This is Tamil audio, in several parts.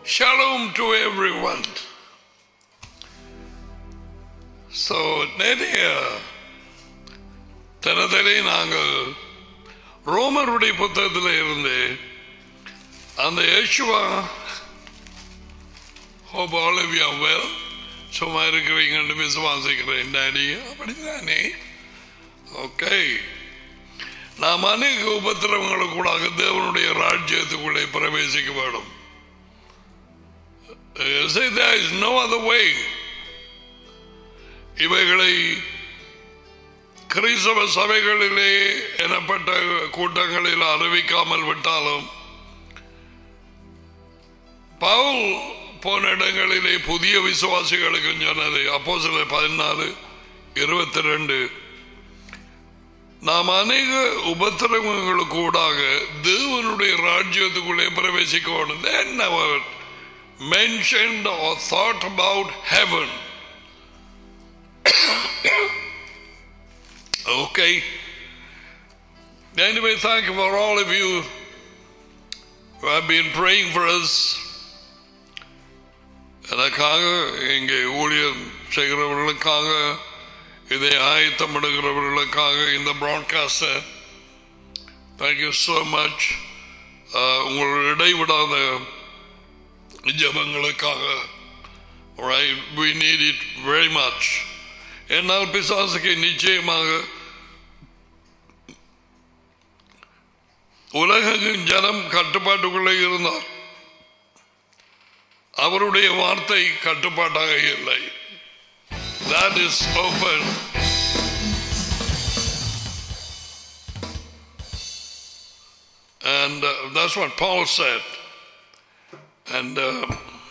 Shalom to everyone. So, நிறைய தினத்திலே நாங்கள் ரோமருடைய புத்தகத்தில் இருந்து அந்த Yeshua hope all of you are well சும்மா இருக்கிறீங்கன்னு விசுவாசிக்கிறேன் டாடி அப்படிதானே ஓகே நாம் அநேக உபத்திரவங்களுக்கூடாக தேவனுடைய ராஜ்யத்துக்குள்ளே பிரவேசிக்க வேண்டும் You say there is no other way. இவைகளை கிறிஸ்தவ சபைகளிலே எனப்பட்ட கூட்டங்களில் அறிவிக்காமல் விட்டாலும் பவுல் போன இடங்களிலே புதிய விசுவாசிகளுக்கு சொன்னது அப்போ சில பதினாலு இருபத்தி ரெண்டு நாம் அநேக உபத்திரவங்களுக்கு கூடாக தேவனுடைய ராஜ்யத்துக்குள்ளே பிரவேசிக்க வேண்டும் They never mentioned or thought about heaven. okay. Anyway, thank you for all of you who have been praying for us. எனக்காக இங்கே ஊழியர் செய்கிறவர்களுக்காக இதை ஆயத்தமிடுகிறவர்களுக்காக இந்த ப்ராட்காஸ்டை தேங்க்யூ ஸோ மச் உங்கள் இடைவிடாத ஜபங்களுக்காக right we need it very much என்னால் பிசாசுக்கு நிச்சயமாக உலகெங்கும் ஜனம் கட்டுப்பாட்டுக்குள்ளே இருந்தார் அவருடைய வார்த்தை கட்டுப்பாட்டாக இல்லை that is open and uh, that's what Paul said and uh,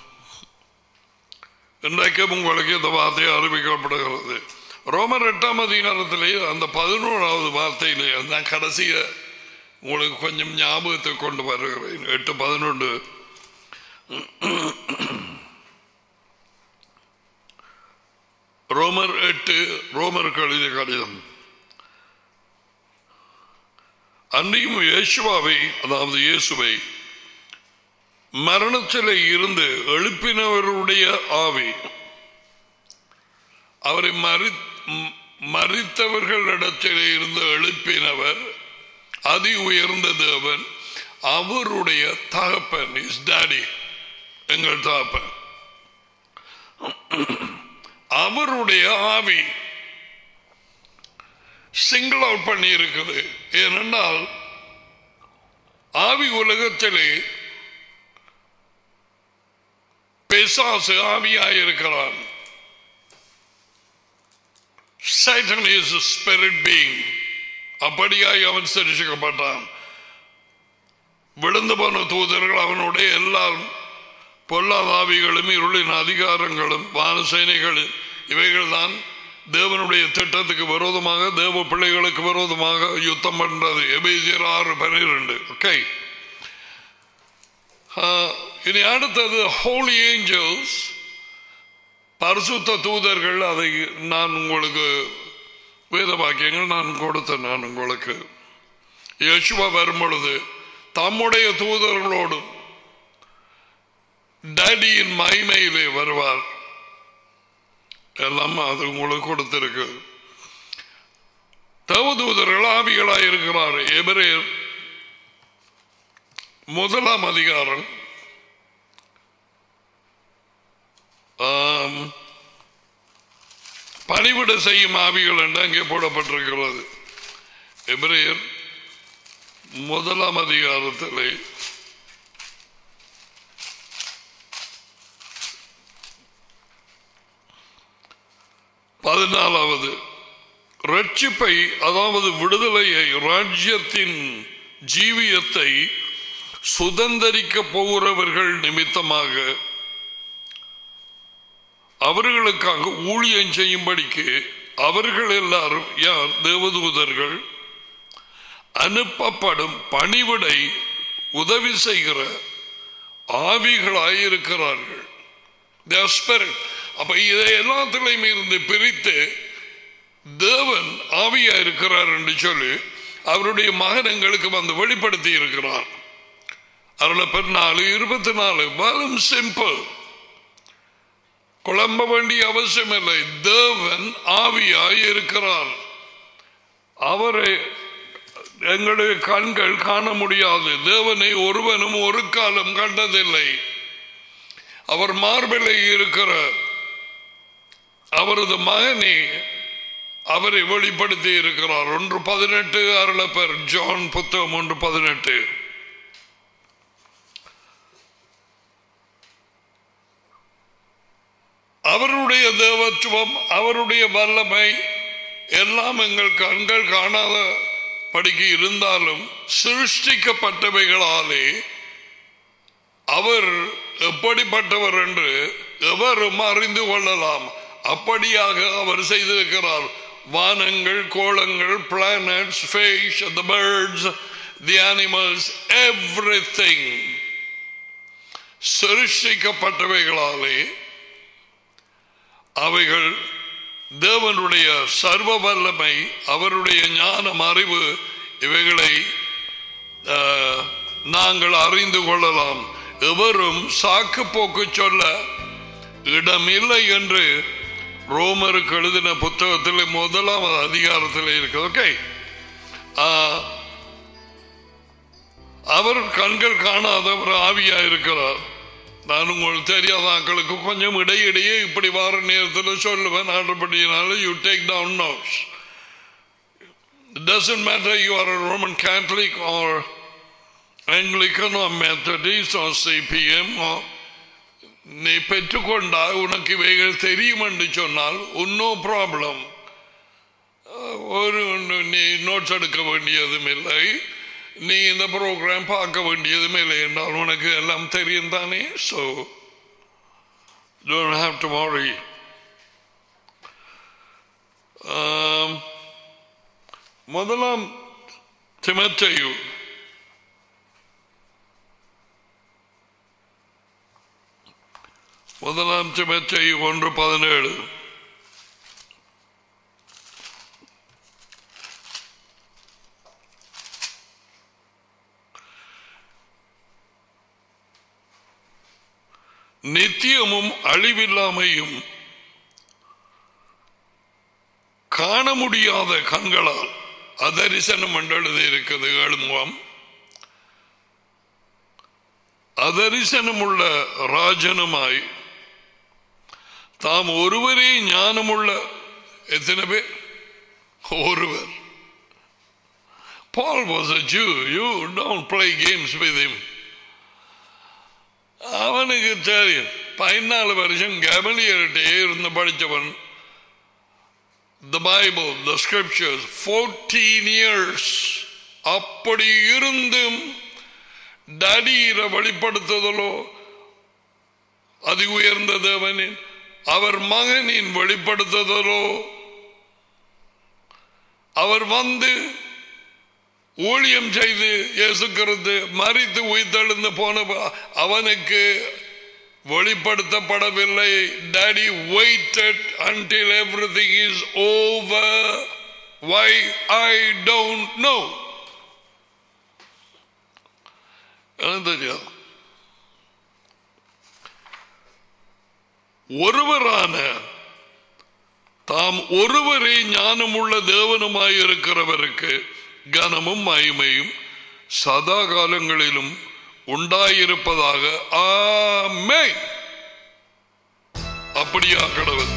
இன்றைக்கும் உங்களுக்கு இந்த வார்த்தை அறிவிக்கப்படுகிறது ரோமர் எட்டாம் அதிகாரத்திலே அந்த பதினோராவது வார்த்தையிலே அந்த கடைசிய உங்களுக்கு கொஞ்சம் ஞாபகத்தை கொண்டு வருகிறேன் எட்டு பதினொன்று ரோமர் எட்டு ரோமர் கழுதிய கடிதம் அன்றையும் இயேசுவாவை அதாவது இயேசுவை மரணத்திலே இருந்து எழுப்பினவருடைய ஆவி அவரை மறி மறித்தவர்களிடத்திலே இருந்து எழுப்பினவர் அதி உயர்ந்த தேவன் அவருடைய தகப்பன் இஸ் டாடி எங்கள் தகப்பன் அவருடைய ஆவி சிங்கிள் அவுட் பண்ணி இருக்குது ஏனென்றால் ஆவி உலகத்திலே பிசாசு ஆவியாயிருக்கிறான் Satan is a spirit being. அப்படியாய் அவன் சரிசிக்கப்பட்டான் விழுந்து போன தூதர்கள் அவனுடைய எல்லா பொல்லாதாவிகளும் இருளின் அதிகாரங்களும் வானசேனைகளும் இவைகள் தான் தேவனுடைய திட்டத்துக்கு விரோதமாக தேவ பிள்ளைகளுக்கு விரோதமாக யுத்தம் பண்றது எபேசியர் ஆறு பன்னிரண்டு ஓகே இனி அடுத்தது ஹோலி ஏஞ்சல்ஸ் பரிசுத்த தூதர்கள் அதை நான் உங்களுக்கு வேத வாக்கியங்கள் நான் கொடுத்தேன் நான் உங்களுக்கு யசுவா வரும் பொழுது தம்முடைய தூதர்களோடு டேடியின் மைமையிலே வருவார் எல்லாம் அது உங்களுக்கு கொடுத்திருக்கு தவதூதர்கள் ஆவிகளாய் இருக்கிறார் எபிரேர் முதலாம் அதிகாரம் பணிவிட செய்யும் ஆவிகள் என்று அங்கே போடப்பட்டிருக்கிறது எபிரேயர் முதலாம் அதிகாரத்திலே பதினாலாவது ரட்சிப்பை அதாவது விடுதலையை ராஜ்யத்தின் ஜீவியத்தை சுதந்திரிக்க போகிறவர்கள் நிமித்தமாக அவர்களுக்காக ஊழியம் செய்யும்படிக்கு அவர்கள் எல்லாரும் யார் தேவதூதர்கள் அனுப்பப்படும் பணிவிடை உதவி செய்கிற ஆவிகளாயிருக்கிறார்கள் அப்ப இதை எல்லாத்திலையும் இருந்து பிரித்து தேவன் ஆவியா இருக்கிறார் என்று சொல்லி அவருடைய மகன் எங்களுக்கு வந்து வெளிப்படுத்தி இருக்கிறார் அருளப்பர் நாலு இருபத்தி நாலு வலும் சிம்பிள் குழம்ப வேண்டிய அவசியமில்லை தேவன் ஆவியாய் இருக்கிறார் அவரை எங்களுடைய கண்கள் காண முடியாது தேவனை ஒருவனும் ஒரு காலம் கண்டதில்லை அவர் மார்பிலை இருக்கிற அவரது மகனே அவரை வெளிப்படுத்தி இருக்கிறார் ஒன்று பதினெட்டு அருளப்பர் ஜான் புத்தகம் ஒன்று பதினெட்டு அவருடைய தேவத்துவம் அவருடைய வல்லமை எல்லாம் எங்கள் கண்கள் காணாத படிக்கு இருந்தாலும் சிருஷ்டிக்கப்பட்டவைகளாலே அவர் எப்படிப்பட்டவர் என்று எவரும் அறிந்து கொள்ளலாம் அப்படியாக அவர் செய்திருக்கிறார் வானங்கள் கோளங்கள் planets fish the birds the animals everything சிருஷ்டிக்கப்பட்டவைகளாலே அவைகள் தேவனுடைய சர்வ வல்லமை அவருடைய ஞானம் அறிவு இவைகளை அஹ், நாங்கள் அறிந்து கொள்ளலாம் எவரும் சாக்கு போக்கு சொல்ல இடமில்லை என்று ரோமருக்கு எழுதின புத்தகத்தில் முதலாவது அதிகாரத்தில் இருக்கு ஓகே அவர் கண்கள் காணாத ஒரு ஆவியா இருக்கிறார் நான் உங்களுக்கு தெரியாத ஆட்களுக்கு கொஞ்சம் இடையிடையே இப்படி வார நேரத்தில் சொல்லுவேன் ஆடுபடியினால you take down notes It doesn't matter you are a Roman Catholic or Anglican or Methodist or CPM or நீ பெற்றுக்கொண்டா உனக்கு இவைகள் தெரியும் என்று சொன்னால் நோ ப்ராப்ளம் ஒரு நீ நோட்ஸ் எடுக்க வேண்டியதும் இல்லை நீ இந்த ப்ரோக்ராம் பார்க்க வேண்டியதும் இல்லை என்றால் உனக்கு எல்லாம் தெரியும் தானே so don't have to worry ஆம், முதலாம் திமத்தையு முதலாம் திமத்தையு ஒன்று பதினேழு நித்தியமும் அழிவில்லாமையும் காண முடியாத கண்களால் அதரிசனம் என்றெழுதி இருக்குது எழுமுகம் அதரிசனம் உள்ள ராஜனுமாய் தாம் ஒருவரே ஞானமுள்ள எத்தனை பேர் ஒருவர் Paul was a Jew. You don't play games with him. அவனுக்கு தெரியும் பதினாலு வருஷம் கபலியர்கிட்டே இருந்து படித்தவன் the Bible, the scriptures, 14 years அப்படி இருந்தும் டடீர வெளிப்படுத்துதலோ அதி உயர்ந்த தேவனின் அவர் மகனின் வெளிப்படுத்துதலோ அவர் வந்து ஊழியம் செய்து இயேசுக்கிறது மறித்து உயிர்த்தெழுந்து போன அவனுக்கு வெளிப்படுத்தப்படவில்லை daddy waited until everything is over why i don't know எனக்கு தெரியாது ஒருவரான தாம் ஒருவரே ஞானமுள்ள தேவனுமாய் இருக்கிறவருக்கு கனமும் மகிமையும் சதா காலங்களிலும் உண்டாயிருப்பதாக ஆமென் அப்படியா கடவுள்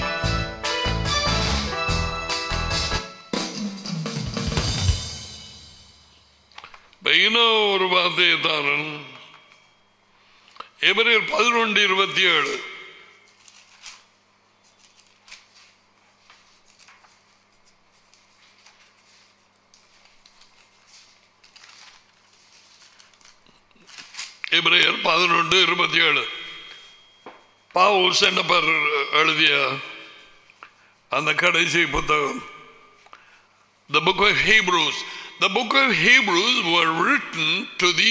இன்னும் ஒரு வார்த்தையை தாரன் எவரில் பதினொன்று இருபத்தி ஏழு எபிரேயர் பதினொன்று இருபத்தி ஏழு பாவு சென்னப்பர் எழுதிய அந்த கடைசி புத்தகம் The book of Hebrews. The book of Hebrews were written to the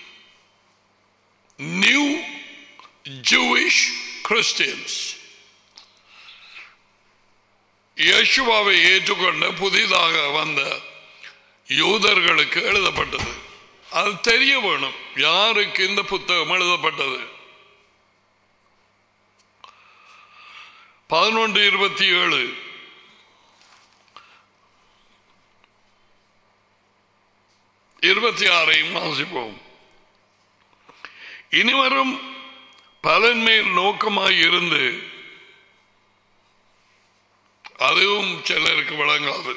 new Jewish Christians. இயேசுவாவை ஏற்றுக்கொண்ட புதிதாக வந்த யூதர்களுக்கு எழுதப்பட்டது அது தெரிய வேணும் யாருக்கு இந்த புத்தகம் எழுதப்பட்டது பதினொன்று இருபத்தி ஏழு இருபத்தி ஆறையும் வாசிப்போம் இனிவரும் பலன் மேல் நோக்கமாய் இருந்து அதுவும் சிலருக்கு வழங்காது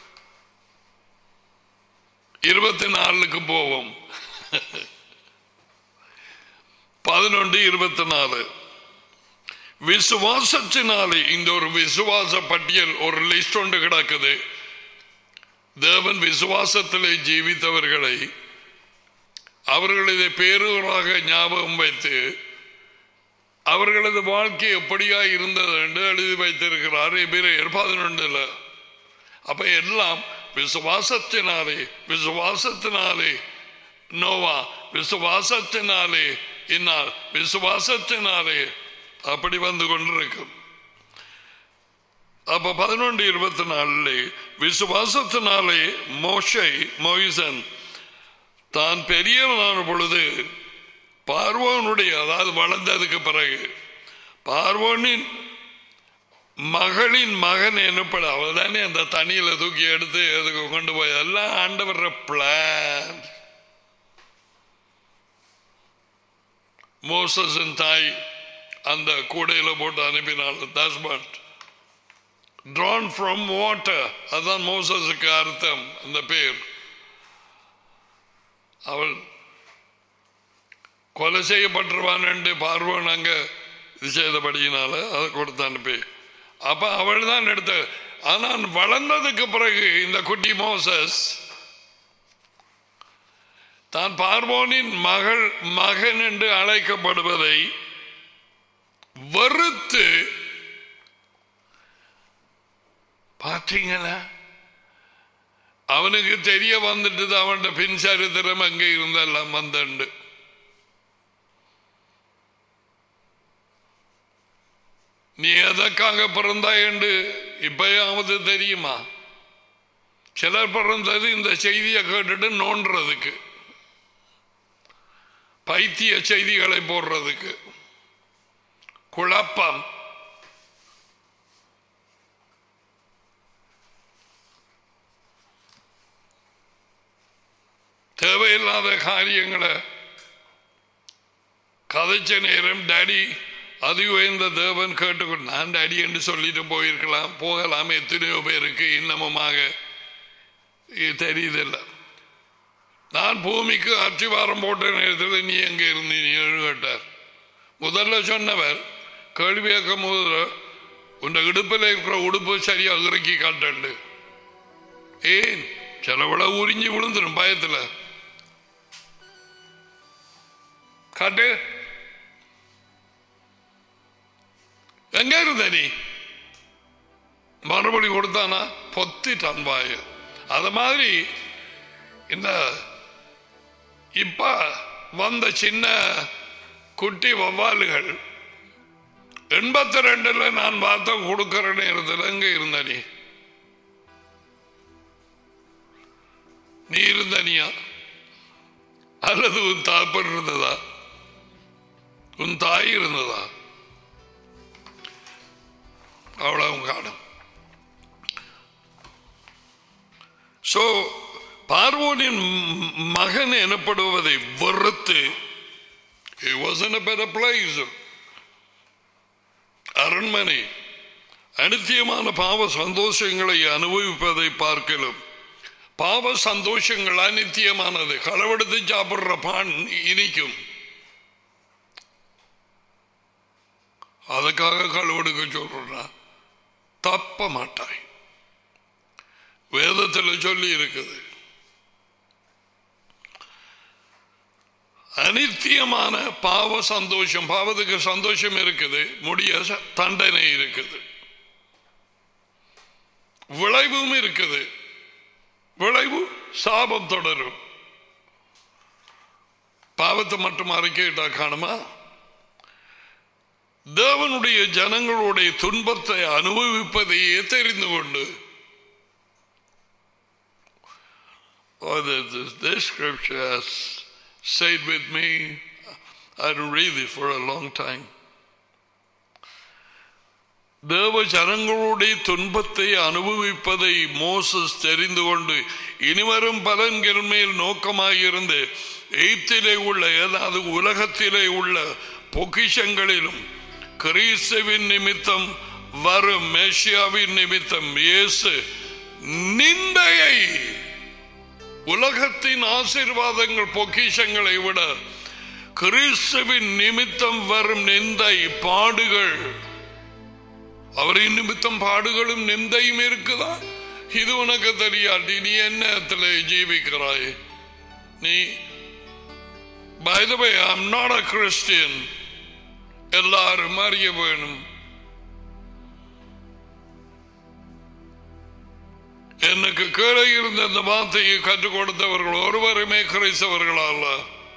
இருபத்தி நாலுக்கு போவோம் பதினொன்று இருபத்தி நாலு விசுவாசத்தினாலே இந்த ஒரு விசுவாச பட்டியல் ஒரு லிஸ்ட் ஒன்று கிடக்குது தேவன் விசுவாசத்திலே ஜீவித்தவர்களை அவர்களது பேரூராக ஞாபகம் வைத்து அவர்களது வாழ்க்கை எப்படியா இருந்தது என்று எழுதி வைத்திருக்கிறார் எபிரேயர் பதினொன்றுல அப்ப எல்லாம் விசுவாசத்தினாலே விசுவாசத்தினாலே நோவா விசுவாசத்தினாலே இன்னால் விசுவாசத்தினாலே அப்படி வந்து கொண்டிருக்கும் அப்ப பதினொன்று இருபத்தி நாலுல விசுவாசத்தினாலே மோஷை மொய்சன் தான் பெரியவனான பொழுது பார்வோனுடைய அதாவது வளர்ந்ததுக்கு பிறகு பார்வோனின் மகளின் மகன் என்னப்பட அவள் தானே அந்த தண்ணியில தூக்கி எடுத்து அதுக்கு கொண்டு போய் எல்லாம் ஆண்டவர பிளான் மோசஸின் தாய் அந்த கூடையில போட்டு அனுப்பினாள் தஸ்பட் drawn from water அதான் மோசஸுக்கு அர்த்தம் அந்த பேர் அவள் கொலை செய்யப்பட்டுருவான் என்று பார்வோன் அங்க இது செய்தபடியினால அதை கொடுத்து அனுப்பி அப்ப அவள் தான் எடுத்த ஆனால் வளர்ந்ததுக்கு பிறகு இந்த குட்டி மோசஸ் தான் பார்வோனின் மகள் மகன் என்று அழைக்கப்படுவதை வெறுத்து பார்த்தீங்களா அவனுக்கு தெரிய வந்துட்டு அவன் பின் சரித்திரம் அங்கே இருந்தெல்லாம் வந்தண்டு நீ எதற்காக பிறந்தாய் என்று இப்பயாவது தெரியுமா சிலர் பிறந்தது இந்த செய்தியை கேட்டுட்டு நோண்டுறதுக்கு பைத்திய செய்திகளை போடுறதுக்கு குழப்பம் தேவையில்லாத காரியங்களை கதைச்ச நேரம் டாடி அது உயர்ந்த தேவன் கேட்டுக்கொண்டு நான் டாடி என்று சொல்லிட்டு போயிருக்கலாம் போகலாம் எத்தனையோ பேருக்கு இன்னமுமாக இது தெரியுதில்லை நான் பூமிக்கு அச்சிவாரம் போட்ட நேரத்தில் நீ எங்கே இருந்தீங்க கேட்டார் முதல்ல சொன்னவர் கேள்வி கேட்கும் போது உன் இடுப்பில் இருக்கிற உடுப்பு சரியா இறக்கி காட்டண்டு ஏன் சிலவிட உறிஞ்சி விழுந்துடும் பயத்தில் காட்டு எங்க இருந்த நீ மறுபடி கொடுத்தானா பொத்திட்டான் வாய அது மாதிரி இந்த இப்ப வந்த சின்ன குட்டி வவ்வாலுகள் எண்பத்தி ரெண்டுல நான் பார்த்த கொடுக்கிற நேரத்தில் எங்க இருந்த நீ நீ இருந்த நீயா அல்லது உன் தாப்பன் இருந்ததா உன் தாய் இருந்ததா அவ்வளவு காணும் சோ பார்வோனின் மகன் எனப்படுவதை வெறுத்து He was in a better place. அரண்மனை அனித்தியமான பாவ சந்தோஷங்களை அனுபவிப்பதை பார்க்கலும் பாவ சந்தோஷங்கள் அனித்தியமானது களவெடுத்து சாப்பிடுற பான் இனிக்கும் அதுக்காக களவெடுக்க சொல்றா தப்ப மாட்டாய் வேதத்தில் சொல்லி இருக்குது அனித்தியமான பாவ சந்தோஷம் பாவத்துக்கு சந்தோஷம் இருக்குது முடிய ச- தண்டனை இருக்குது விளைவும் இருக்குது விளைவு சாபம் தொடரும் பாவத்தை மட்டும் அறிக்கையிட்டா காணுமா தேவனுடைய ஜனங்களுடைய துன்பத்தை அனுபவிப்பதையே தெரிந்து கொண்டு or the, the, this scripture has stayed with me. I had to read it for a long time. தேவ ஜனங்களுடைய துன்பத்தை அனுபவிப்பதை மோசஸ் தெரிந்து கொண்டு இனிவரும் பலன்கள் மேல் நோக்கமாயிருந்து எய்ப்திலே உள்ள அதாவது உலகத்திலே உள்ள பொக்கிஷங்களிலும் கிறிஸ்துவின் நிமித்தம் வரும் மேஷியாவின் நிமித்தம் இயேசு நிந்தையை உலகத்தின் ஆசீர்வாதங்கள் பொக்கிஷங்களை விட கிறிஸ்துவின் நிமித்தம் வரும் நிந்தை பாடுகள் அவரின் நிமித்தம் பாடுகளும் நிந்தையும் இருக்குதா இது உனக்கு தெரியாட்டி நீ என்னத்துல ஜீவிக்கிறாய் நீ By the way, I'm not a Christian. எல்லாரும் அறிய வேணும் எனக்கு கீழே இருந்த இந்த வார்த்தையை கற்றுக் கொடுத்தவர்கள் ஒருவருமே கிறிஸ்தவர்களா அல்ல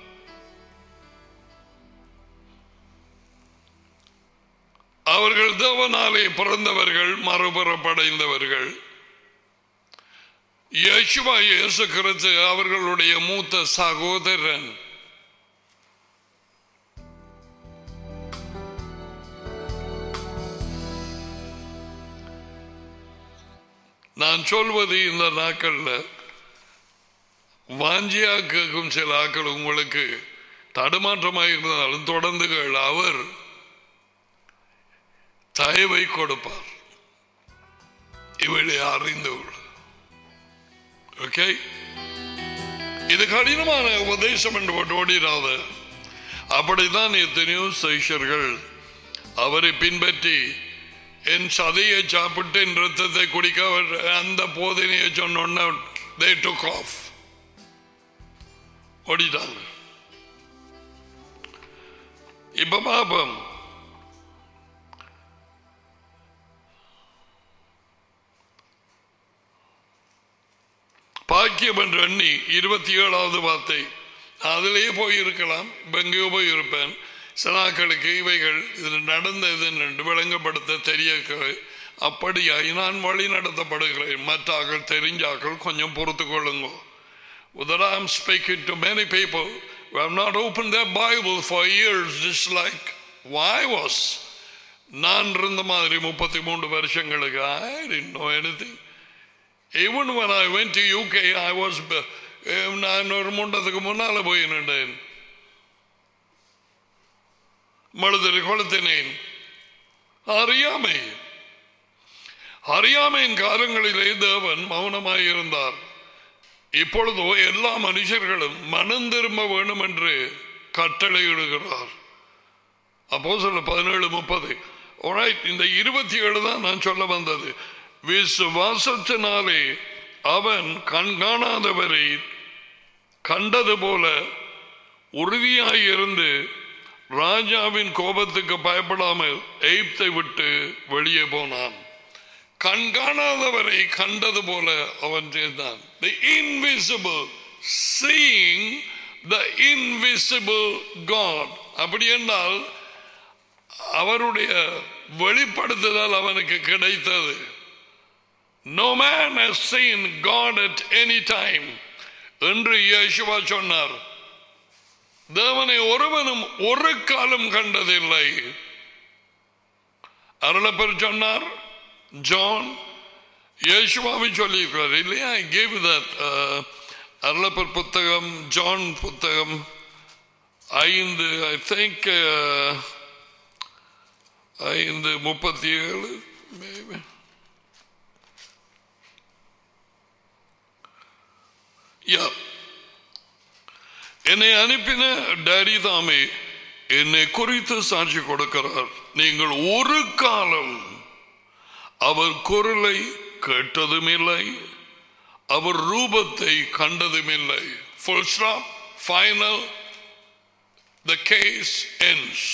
அவர்கள் தேவனாலே பிறந்தவர்கள் மறுபுறப்படைந்தவர்கள் யேசுவா இயேசு கிறிஸ்து அவர்களுடைய மூத்த சகோதரன் நான் சொல்வது இந்த நாட்கள்ல வாஞ்சியா கேட்கும் சில ஆக்கள் உங்களுக்கு தடுமாற்றமாக இருந்தாலும் தொடர்ந்து கேள் அவர் தயவை கொடுப்பார் இவளை அறிந்து ஓகே இது கடினமான உபதேசம் என்று போட்டு ஓடிடாத அப்படித்தான் எத்தனையோ சைஷர்கள் அவரை பின்பற்றி என் சதையை சாப்பிட்டு என் ரத்தத்தை குடிக்க அவர் அந்த போதனையை சொன்னோன்ன they took off ஓடிட்டாங்க இப்ப பாப்போம் பாக்கியம் என்று எண்ணி இருபத்தி ஏழாவது வார்த்தை அதிலேயே போயிருக்கலாம் இப்ப எங்கேயோ போயிருப்பேன் சனாக்களுக்கு இவைகள் இது நடந்தது என்று விளங்கப்படுத்த தெரிய அப்படியாய் நான் வழி நடத்தப்படுகிறேன் மற்றாக்கள் தெரிஞ்சாக்கள் கொஞ்சம் பொறுத்து கொள்ளுங்க That I'm speaking to many people who have not opened their Bible for years, just like why was நான் இருந்த மாதிரி முப்பத்தி மூன்று வருஷங்களுக்கு I didn't know anything. Even when I went to UK, I was நான் ஒரு முண்டத்துக்கு முன்னால போய் நின்றேன் மழுதறி கொளுத்தினேன் அறியாமை அறியாமையின் காலங்களிலே தேவன் மௌனமாய் இருந்தார் இப்பொழுதோ எல்லா மனுஷர்களும் மனம் திரும்ப வேண்டும் என்று கட்டளையிடுகிறார் அப்போ சொல்ல பதினேழு முப்பது இந்த இருபத்தி ஏழு தான் நான் சொல்ல வந்தது விசுவாசத்தினாலே அவன் கண்காணாதவரை கண்டது போல உறுதியாயிருந்து ராஜாவின் கோபத்துக்கு பயப்படாமல் எய்ப்தை விட்டு வெளியே போனான் கண்காணாதவரை கண்டது போல அவன் செய்தான் the invisible seeing the invisible God அப்படி என்றால் அவருடைய வெளிப்படுத்துதல் அவனுக்கு கிடைத்தது no man has seen God at any time என்று இயேசுவா சொன்னார் தேவனை ஒருவனும் ஒரு காலம் கண்டதில்லை அருளப்பர் சொன்னார் ஜான் இயேசுவாவை சொல்லியிருக்கிறார் இல்லையா ஐ கேவ் தட் அருளப்பர் புத்தகம் ஜான் புத்தகம் ஐந்து ஐ திங்க் ஐந்து முப்பத்தி ஏழு மேபி யா என்னை அனுப்பின டேடி தாமே என்னை குறித்து சாட்சி கொடுக்கிறார் நீங்கள் ஒரு காலம் அவர் குரலை கேட்டதும் இல்லை அவர் ரூபத்தை கண்டதும் இல்லை full stop final the case ends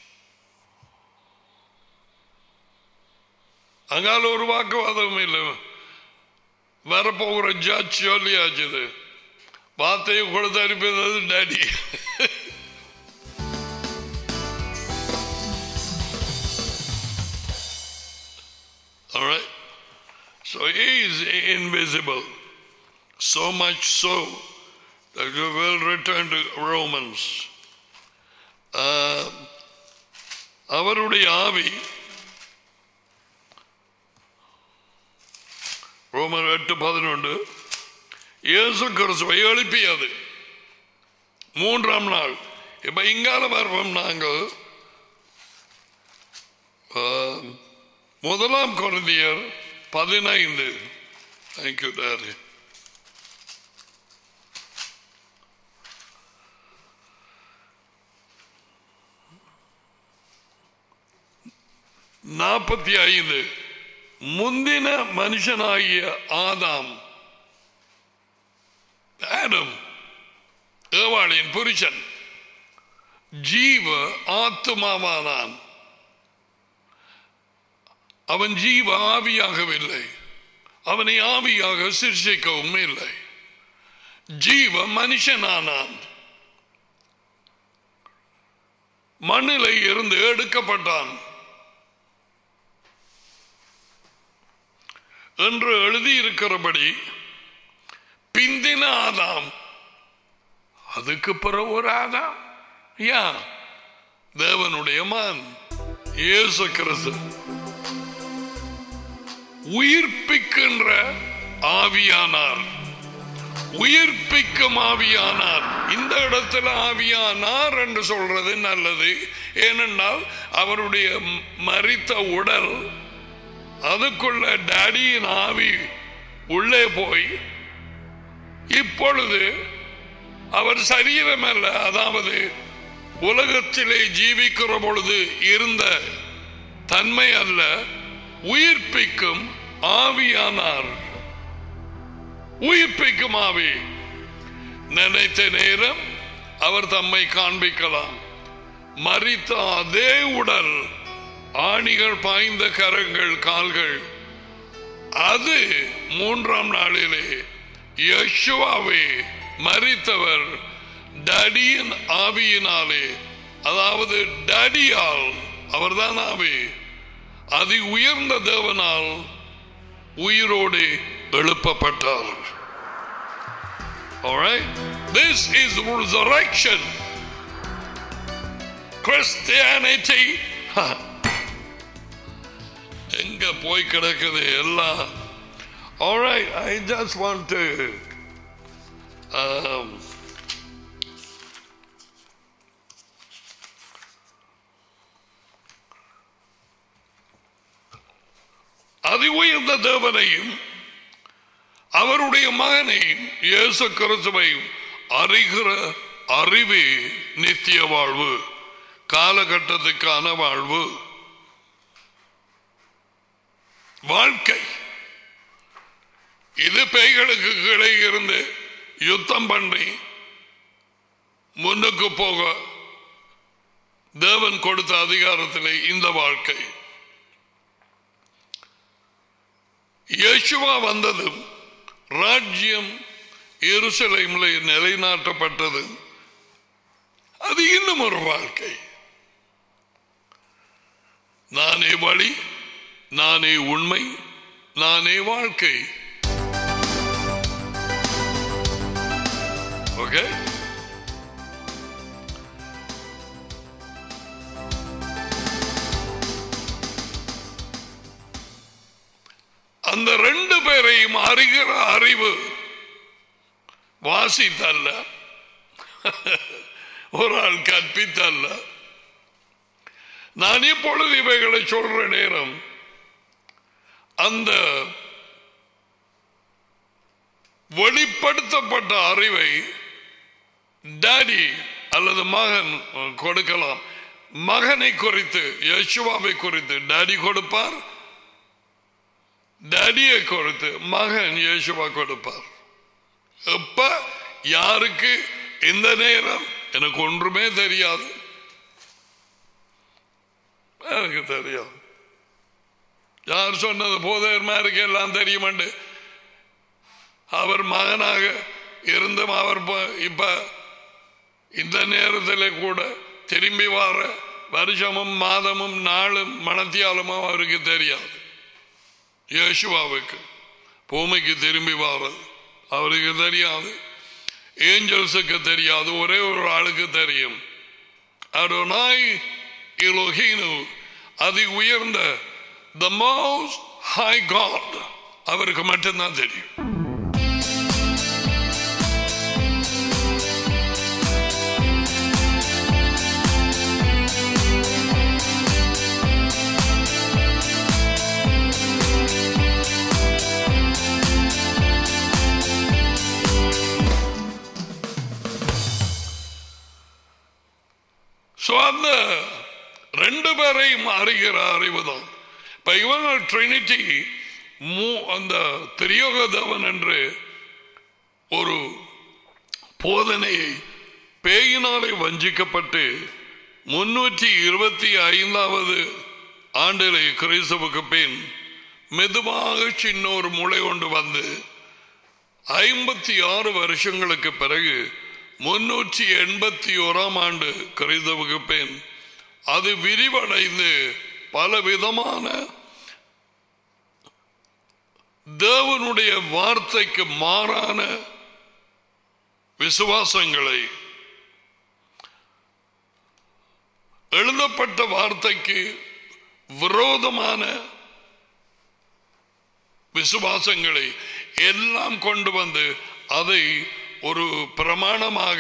அங்கால ஒரு வாக்குவாதம் இல்லை வரப்போகிற ஜட்ஜ் சொல்லியாச்சு வார்த்தையை கொடுத்து அனுப்பியது daddy All right. So he is invisible. so much so that you will return to Romans. Uh, அவருடைய ஆவி ரோமர் எட்டு பதினொன்று இயேசு கிறிஸ்துவை எழுப்பியது மூன்றாம் நாள் இப்ப இங்கால வருவோம் நாங்கள் ஆஹ், முதலாம் குருந்தியர் பதினைந்து தேங்க்யூ டாரி நாற்பத்தி ஐந்து முந்தின மனுஷனாகிய ஆதாம் ஆடம் ஏவாளின் புருஷன் ஜீவ ஆத்துமாவானான் அவன் ஜீவ ஆவியாகவில்லை அவனை ஆவியாக சிருஷிக்கவும் இல்லை ஜீவ மனுஷனானான் மண்ணிலே இருந்து எடுக்கப்பட்டான் என்று எழுதியிருக்கிறபடி பிந்தின ஆதாம் அதுக்கு பிறகு ஒரு ஆதாம் யா தேவனுடைய மான் இயேசு கிறிஸ்து உயிர்ப்பிக்கின்ற ஆவியானார் உயிர்ப்பிக்கும் ஆவியானார் இந்த இடத்துல ஆவியானார் என்று சொல்றது நல்லது ஏனென்றால் அவருடைய ம- மரித்த உடல் அதுக்குள்ள டேடியின் ஆவி உள்ளே போய் இப்பொழுது அவர் சரீரம் அல்ல அதாவது உலகத்திலே ஜீவிக்கிற பொழுது இருந்த தன்மை அல்ல உயிர்ப்பிக்கும் ஆவியானார் உயிர்ப்பிக்கும் ஆவி நினைத்த நேரம் அவர் தம்மை காண்பிக்கலாம் மரித்த அதே உடல் ஆணிகள் பாய்ந்த கரங்கள் கால்கள் அது மூன்றாம் நாளிலே யெஷுவாவே மரித்தவர் டடியின் ஆவியினாலே அதாவது டடியால் அவர்தான் ஆவி அதி உயர்ந்த தேவனால் உயிரோடு எழுப்பப்பட்டார் Alright? This is resurrection. Christianity. எங்க போய் கிடக்குது எல்லாம் Alright, I just want to um, அதி உயர்ந்த தேவனையும் அவருடைய மகனையும் இயேசு கிறிஸ்துவையும் அறிகிற அறிவே நித்திய வாழ்வு காலகட்டத்துக்கான வாழ்வு வாழ்க்கை இது பேய்களுக்கு கீழே இருந்து யுத்தம் பண்ணி முன்னுக்கு போக தேவன் கொடுத்த அதிகாரத்திலே இந்த வாழ்க்கை யேசுவா வந்ததும் ராஜ்யம் எருசலேமில் நிலைநாட்டப்பட்டது அது இன்னும் ஒரு வாழ்க்கை நானே வழி நானே உண்மை நானே வாழ்க்கை ஓகே அந்த ரெண்டு பேரையும் அறிகிற அறிவு வாசித்தல்ல ஒரு ஆள் கற்பித்தல்ல நான் இப்பொழுது இவைகளை சொல்ற நேரம் அந்த வெளிப்படுத்தப்பட்ட அறிவை டாடி அல்லது மகன் கொடுக்கலாம் மகனை குறித்து யசுவாவை குறித்து டாடி கொடுப்பார் டாடியை கொடுத்து மகன் இயேசுவா கொடுப்பார் எப்ப யாருக்கு இந்த நேரம் எனக்கு ஒன்றுமே தெரியாது எனக்கு தெரியாது யார் சொன்னது போதர்மாருக்கு எல்லாம் தெரியுமண்டு அவர் மகனாக இருந்தும் அவர் ப- இப்ப இந்த நேரத்தில் கூட திரும்பி வர வருஷமும் மாதமும் நாளும் மணத்தியாலுமும் அவருக்கு தெரியாது யேசுவாவுக்கு பூமிக்கு திரும்பி வாரது அவருக்கு தெரியாது ஏஞ்சல்ஸுக்கு தெரியாது ஒரே ஒரு ஆளுக்கு தெரியும் அடோனாய் இலோஹீனு அதி உயர்ந்த த மோஸ்ட் ஹை காட் அவருக்கு மட்டும்தான் தெரியும் So, அந்த ரெண்டு பேரையும் அறிகிற அறிவுதான் இப்ப இவங்க ட்ரினிட்டி அந்த திரியோக தேவன் என்று ஒரு போதனையை பேயினாலே வஞ்சிக்கப்பட்டு முன்னூற்றி இருபத்தி ஐந்தாவது ஆண்டிலே கிறிஸ்தவுக்கு பின் மெதுவாக சின்ன ஒரு முளை கொண்டு வந்து ஐம்பத்தி ஆறு வருஷங்களுக்கு பிறகு முன்னூற்றி எண்பத்தி ஓராம் ஆண்டு கிறிஸ்தவுக்கு பின் அது விரிவடைந்து பல விதமான தேவனுடைய வார்த்தைக்கு மாறான விசுவாசங்களை எழுதப்பட்ட வார்த்தைக்கு விரோதமான விசுவாசங்களை எல்லாம் கொண்டு வந்து அதை ஒரு பிரமாணமாக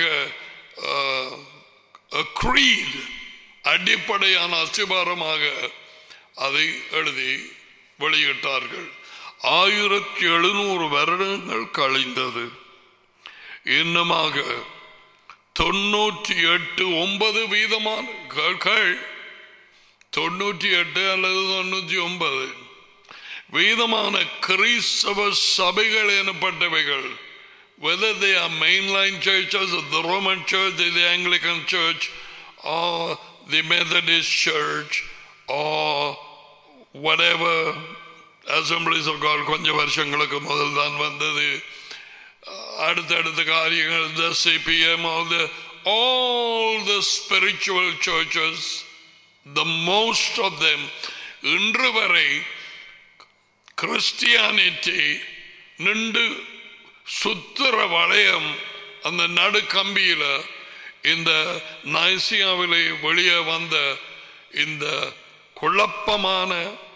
creed, அடிப்படையான அஸ்திபாரமாக அதை எழுதி வெளியிட்டார்கள் ஆயிரத்தி எழுநூறு வருடங்கள் கழிந்தது இன்னமாக தொண்ணூற்றி எட்டு ஒன்பது வீதமான கள் தொண்ணூற்றி எட்டு அல்லது தொண்ணூற்றி ஒன்பது வீதமான கிறிஸ்தவ சபைகள் எனப்பட்டவைகள் whether they are mainline churches or the Roman church or the Anglican church or the Methodist church or whatever assemblies of God கொஞ்சம் வருஷங்களுக்கு முதல் தான் வந்தது அடுத்தடுத்த காரியங்கள் the CPM all the all the spiritual churches the most of them இன்று வரை கிறிஸ்டியானிட்டி நின்று சுத்துற வளையம் அந்த நடு கம்பியில இந்த நைசியாவிலே வெளியே வந்த இந்த குழப்பமான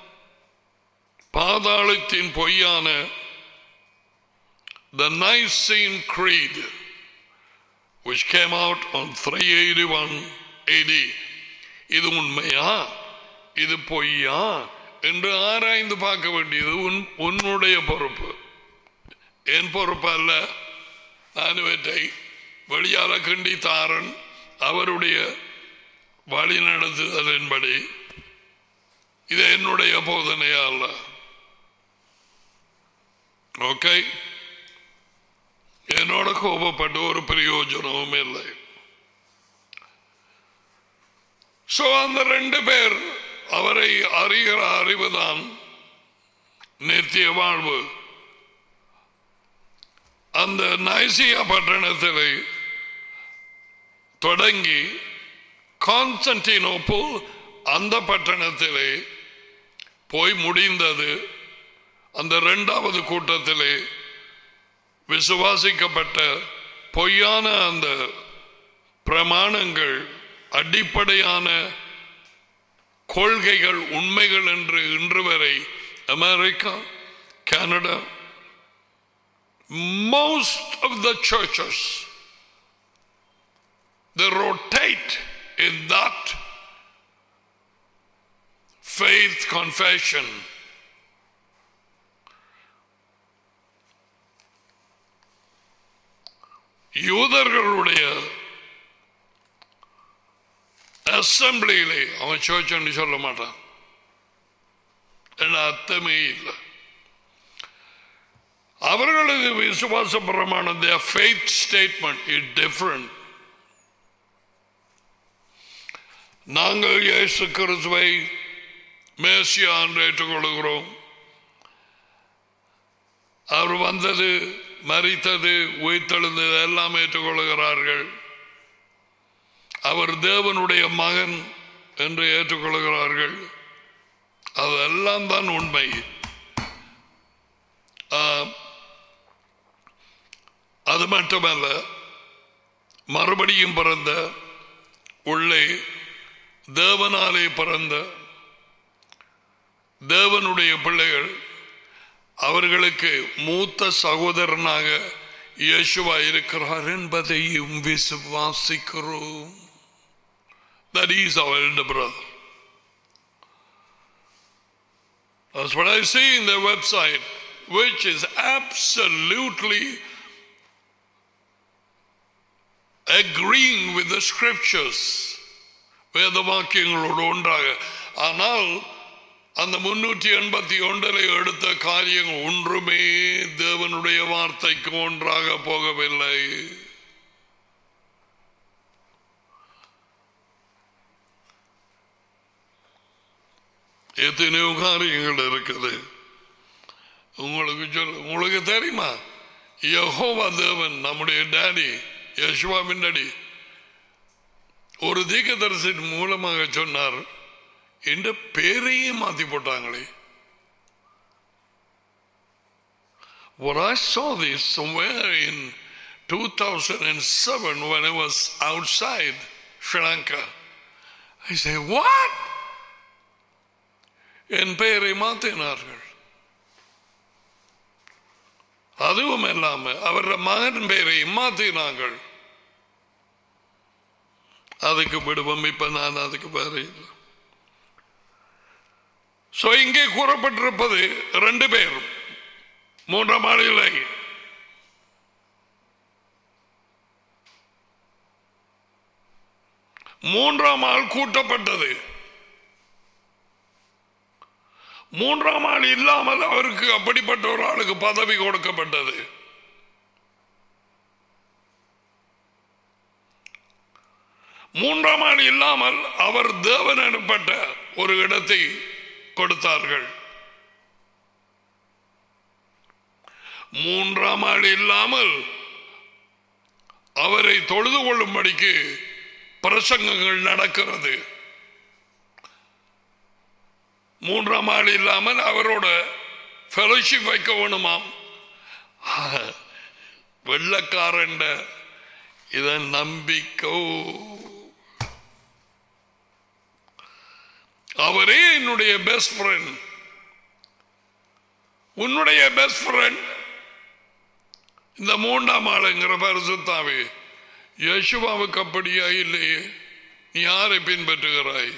பாதாளத்தின் பொய்யான the Nicene Creed which came out on 381 AD இது உண்மையா இது பொய்யா என்று ஆராய்ந்து பார்க்க வேண்டியது உன் உன்னுடைய பொறுப்பு என் பொறுப்பு அல்ல நான் இவற்றை வெளியால கிண்டி தாரன் அவருடைய வழி நடத்துதலின்படி இது என்னுடைய போதனையா அல்ல ஓகே என்னோட கோபப்பட்டு ஒரு பிரயோஜனமும் இல்லை சோ அந்த ரெண்டு பேர் அவரை அறிகிற அறிவுதான் நித்திய வாழ்வு அந்த நைசியா பட்டணத்தில் தொடங்கி கான்ஸ்டன்டினோப்பிள் அந்த பட்டணத்திலே போய் முடிந்தது அந்த இரண்டாவது கூட்டத்திலே விசுவாசிக்கப்பட்ட பொய்யான அந்த பிரமாணங்கள் அடிப்படையான கொள்கைகள் உண்மைகள் என்று இன்று வரை America Canada most of the churches they rotate in that faith confession யூதர்களுடைய அசம்பிளியிலே அவன் சர்ச் சொல்ல மாட்டான் என்ன அர்த்தமே இல்லை அவர்களது விசுவாச பிரமாணம் their faith statement is different நாங்கள் இயேசு கிறிஸ்துவை மேசியா என்று ஏற்றுக்கொள்கிறோம் அவர் வந்தது மறித்தது உயிர்த்தெழுந்தது எல்லாம் ஏற்றுக்கொள்கிறார்கள் அவர் தேவனுடைய மகன் என்று ஏற்றுக்கொள்கிறார்கள் அதெல்லாம் தான் உண்மை அது மட்டுமல்ல மறுபடியும் பிறந்த உள்ளே தேவனாலே பிறந்த தேவனுடைய பிள்ளைகள் அவர்களுக்கு மூத்த சகோதரனாக இயேசுவா இருக்கிறார் என்பதையும் விசுவாசிக்கிறோம் That is our elder brother. That's what I see in their website, which is absolutely agreeing with the scriptures. வேத வாக்கியங்களோடு ஒன்றாக ஆனால் அந்த முன்னூற்றி எண்பத்தி ஒன்றில் எடுத்த காரியம் ஒன்றுமே தேவனுடைய வார்த்தைக்கு ஒன்றாக போகவில்லை எத்தனையோ காரியங்கள் இருக்குது உங்களுக்கு சொல்ல உங்களுக்கு தெரியுமா யஹோவா தேவன் நம்முடைய டேடி யசுவாவின் டேடி ஒரு தீர்க்கதரிசின் மூலமாக சொன்னார் என்ற பேரையே மாத்தி போட்டாங்களே What I saw this somewhere in 2007 when I was outside Sri Lanka. I said, What? என் பெயரை மாற்றினார்கள் அதுவும் இல்லாம அவர் மகன் பெயரை மாற்றினார்கள் அதுக்கு விடுவோம் இப்ப நான் அதுக்கு வேற இல்லை சோ இங்கே கூறப்பட்டிருப்பது ரெண்டு பேர் மூன்றாம் ஆள் இல்லை மூன்றாம் ஆள் கூட்டப்பட்டது மூன்றாம் ஆள் இல்லாமல் அவருக்கு அப்படிப்பட்ட ஒரு ஆளுக்கு பதவி கொடுக்கப்பட்டது மூன்றாம் ஆள் இல்லாமல் அவர் தேவன் எனப்பட்ட ஒரு இடத்தை கொடுத்தார்கள் மூன்றாம் ஆள் இல்லாமல் அவரை தொழுது கொள்ளும்படிக்கு பிரசங்கங்கள் நடக்கிறது மூன்றாம் ஆள் இல்லாமல் அவரோட ஃபெலோஷிப் வைக்க வேணுமாம் வெள்ளக்காரன் இதன் நம்பிக்கோ அவரே என்னுடைய பெஸ்ட் ஃப்ரெண்ட் உன்னுடைய பெஸ்ட் ஃப்ரெண்ட் இந்த மூன்றாம் ஆளுங்கிற பரிசுத்தாவே யேசுவாவுக்கு அப்படியா இல்லையே நீ யாரை பின்பற்றுகிறாய்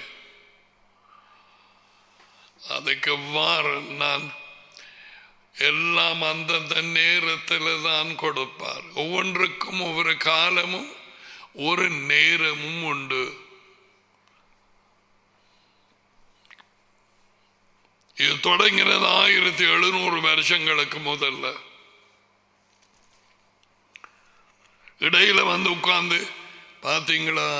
அதுக்கு வார நான் எல்லாம் அந்தந்த நேரத்தில் தான் கொடுப்பார் ஒவ்வொன்றுக்கும் ஒவ்வொரு காலமும் ஒரு நேரமும் உண்டு இது தொடங்கினது ஆயிரத்தி எழுநூறு வருஷங்களுக்கு முதல்ல இடையில வந்து உட்கார்ந்து பார்த்தீங்களா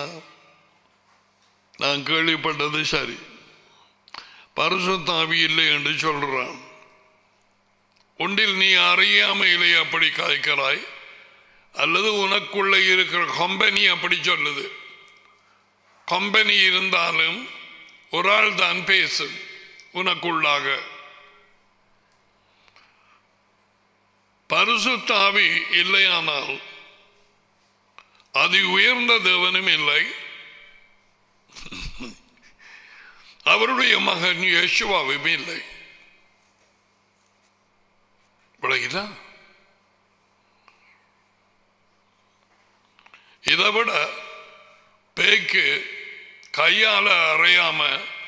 நான் கேள்விப்பட்டது சரி பரிசுத்தாவி இல்லை என்று சொல்றான் ஒன்றில் நீ அறியாமையிலே அப்படி காய்க்கிறாய் அல்லது உனக்குள்ள இருக்கிற கம்பெனி அப்படி சொல்லுது கம்பெனி இருந்தாலும் ஒரு ஆள் தான் பேசும் உனக்குள்ளாக பரிசுத்தாவி இல்லையானால் அதி உயர்ந்த தேவனும் இல்லை அவருடைய மகன் யேசுவாவும் இல்லை விளங்கிட்டா இதை விட பேய்க்கு கையால அறையாம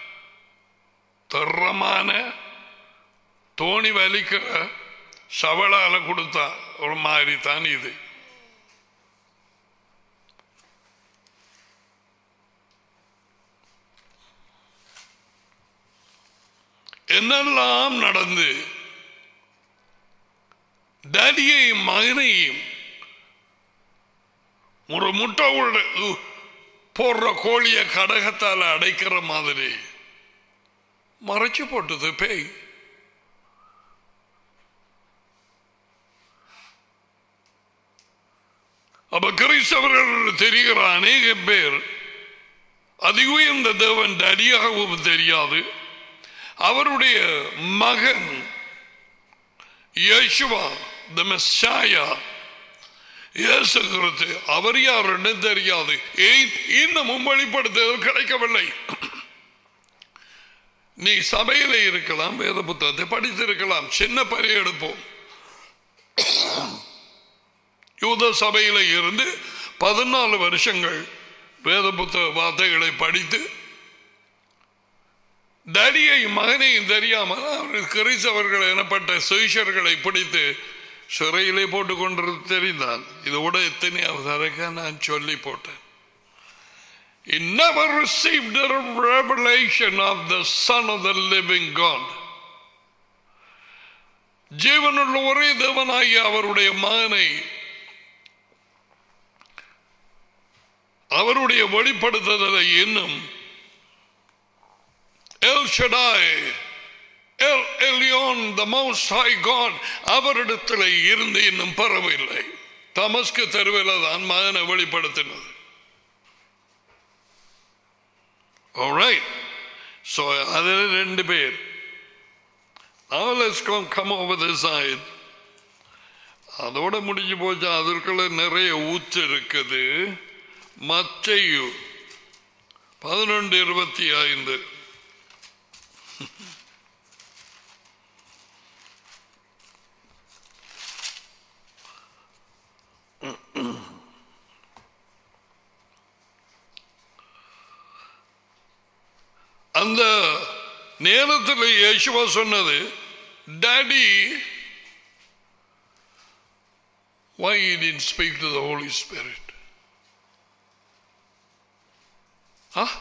திறமான தோணி வலிக்கிற சவளால கொடுத்தா ஒரு மாதிரி தான் இது என்னெல்லாம் நடந்து டேடியையும் மகனையும் ஒரு முட்டை உள்ள போடுற கோழிய கடகத்தால் அடைக்கிற மாதிரி மறைச்சு போட்டது பேய் அப்ப கிறிஸ்தவர்கள் தெரிகிற அநேக பேர் அதி உயர்ந்த தேவன் டடியாகவும் தெரியாது அவருடைய மகன் யேசுவா த மெஸ்ஸாயா இயேசு கிறிஸ்து அவர் யாருன்னு தெரியாது ஏன் இன்னமும் வெளிப்படுத்துதல் கிடைக்கவில்லை நீ சபையில இருக்கலாம் வேத புத்தகத்தை படித்திருக்கலாம் சின்ன பறி எடுப்போம் யூத சபையில இருந்து பதினாலு வருஷங்கள் வேத புத்தக வார்த்தைகளை படித்து தடியை மகனையும் தெரியாமல் அவர் கிறிஸ்தவர்கள் எனப்பட்ட சுவிஷர்களை பிடித்து சிறையிலே போட்டு கொண்டு தெரிந்தால் இதோட எத்தனையாவது அறைக்க நான் சொல்லி போட்டேன் He never received a revelation of the Son of the living God. ஜீவனுள்ள ஒரே தேவனாகிய அவருடைய மகனை அவருடைய வெளிப்படுத்துதலை இன்னும் El Shaddai, El Elyon, the Most High God, அவரிடத்தில் இருந்து இன்னும் பரவில்லை தமஸ்கு தெருவில் தான் மகனை வெளிப்படுத்தினது Alright. So அதில் ரெண்டு பேர் Now let's go come over the side. அதோட முடிஞ்சு போச்சு அதற்குள்ள நிறைய ஊற்று இருக்குது மத்தையு பதினொன்று இருபத்தி ஐந்து அந்த நேரத்தில் இயேசுவா சொன்னது daddy why he didn't speak to the Holy Spirit? Huh?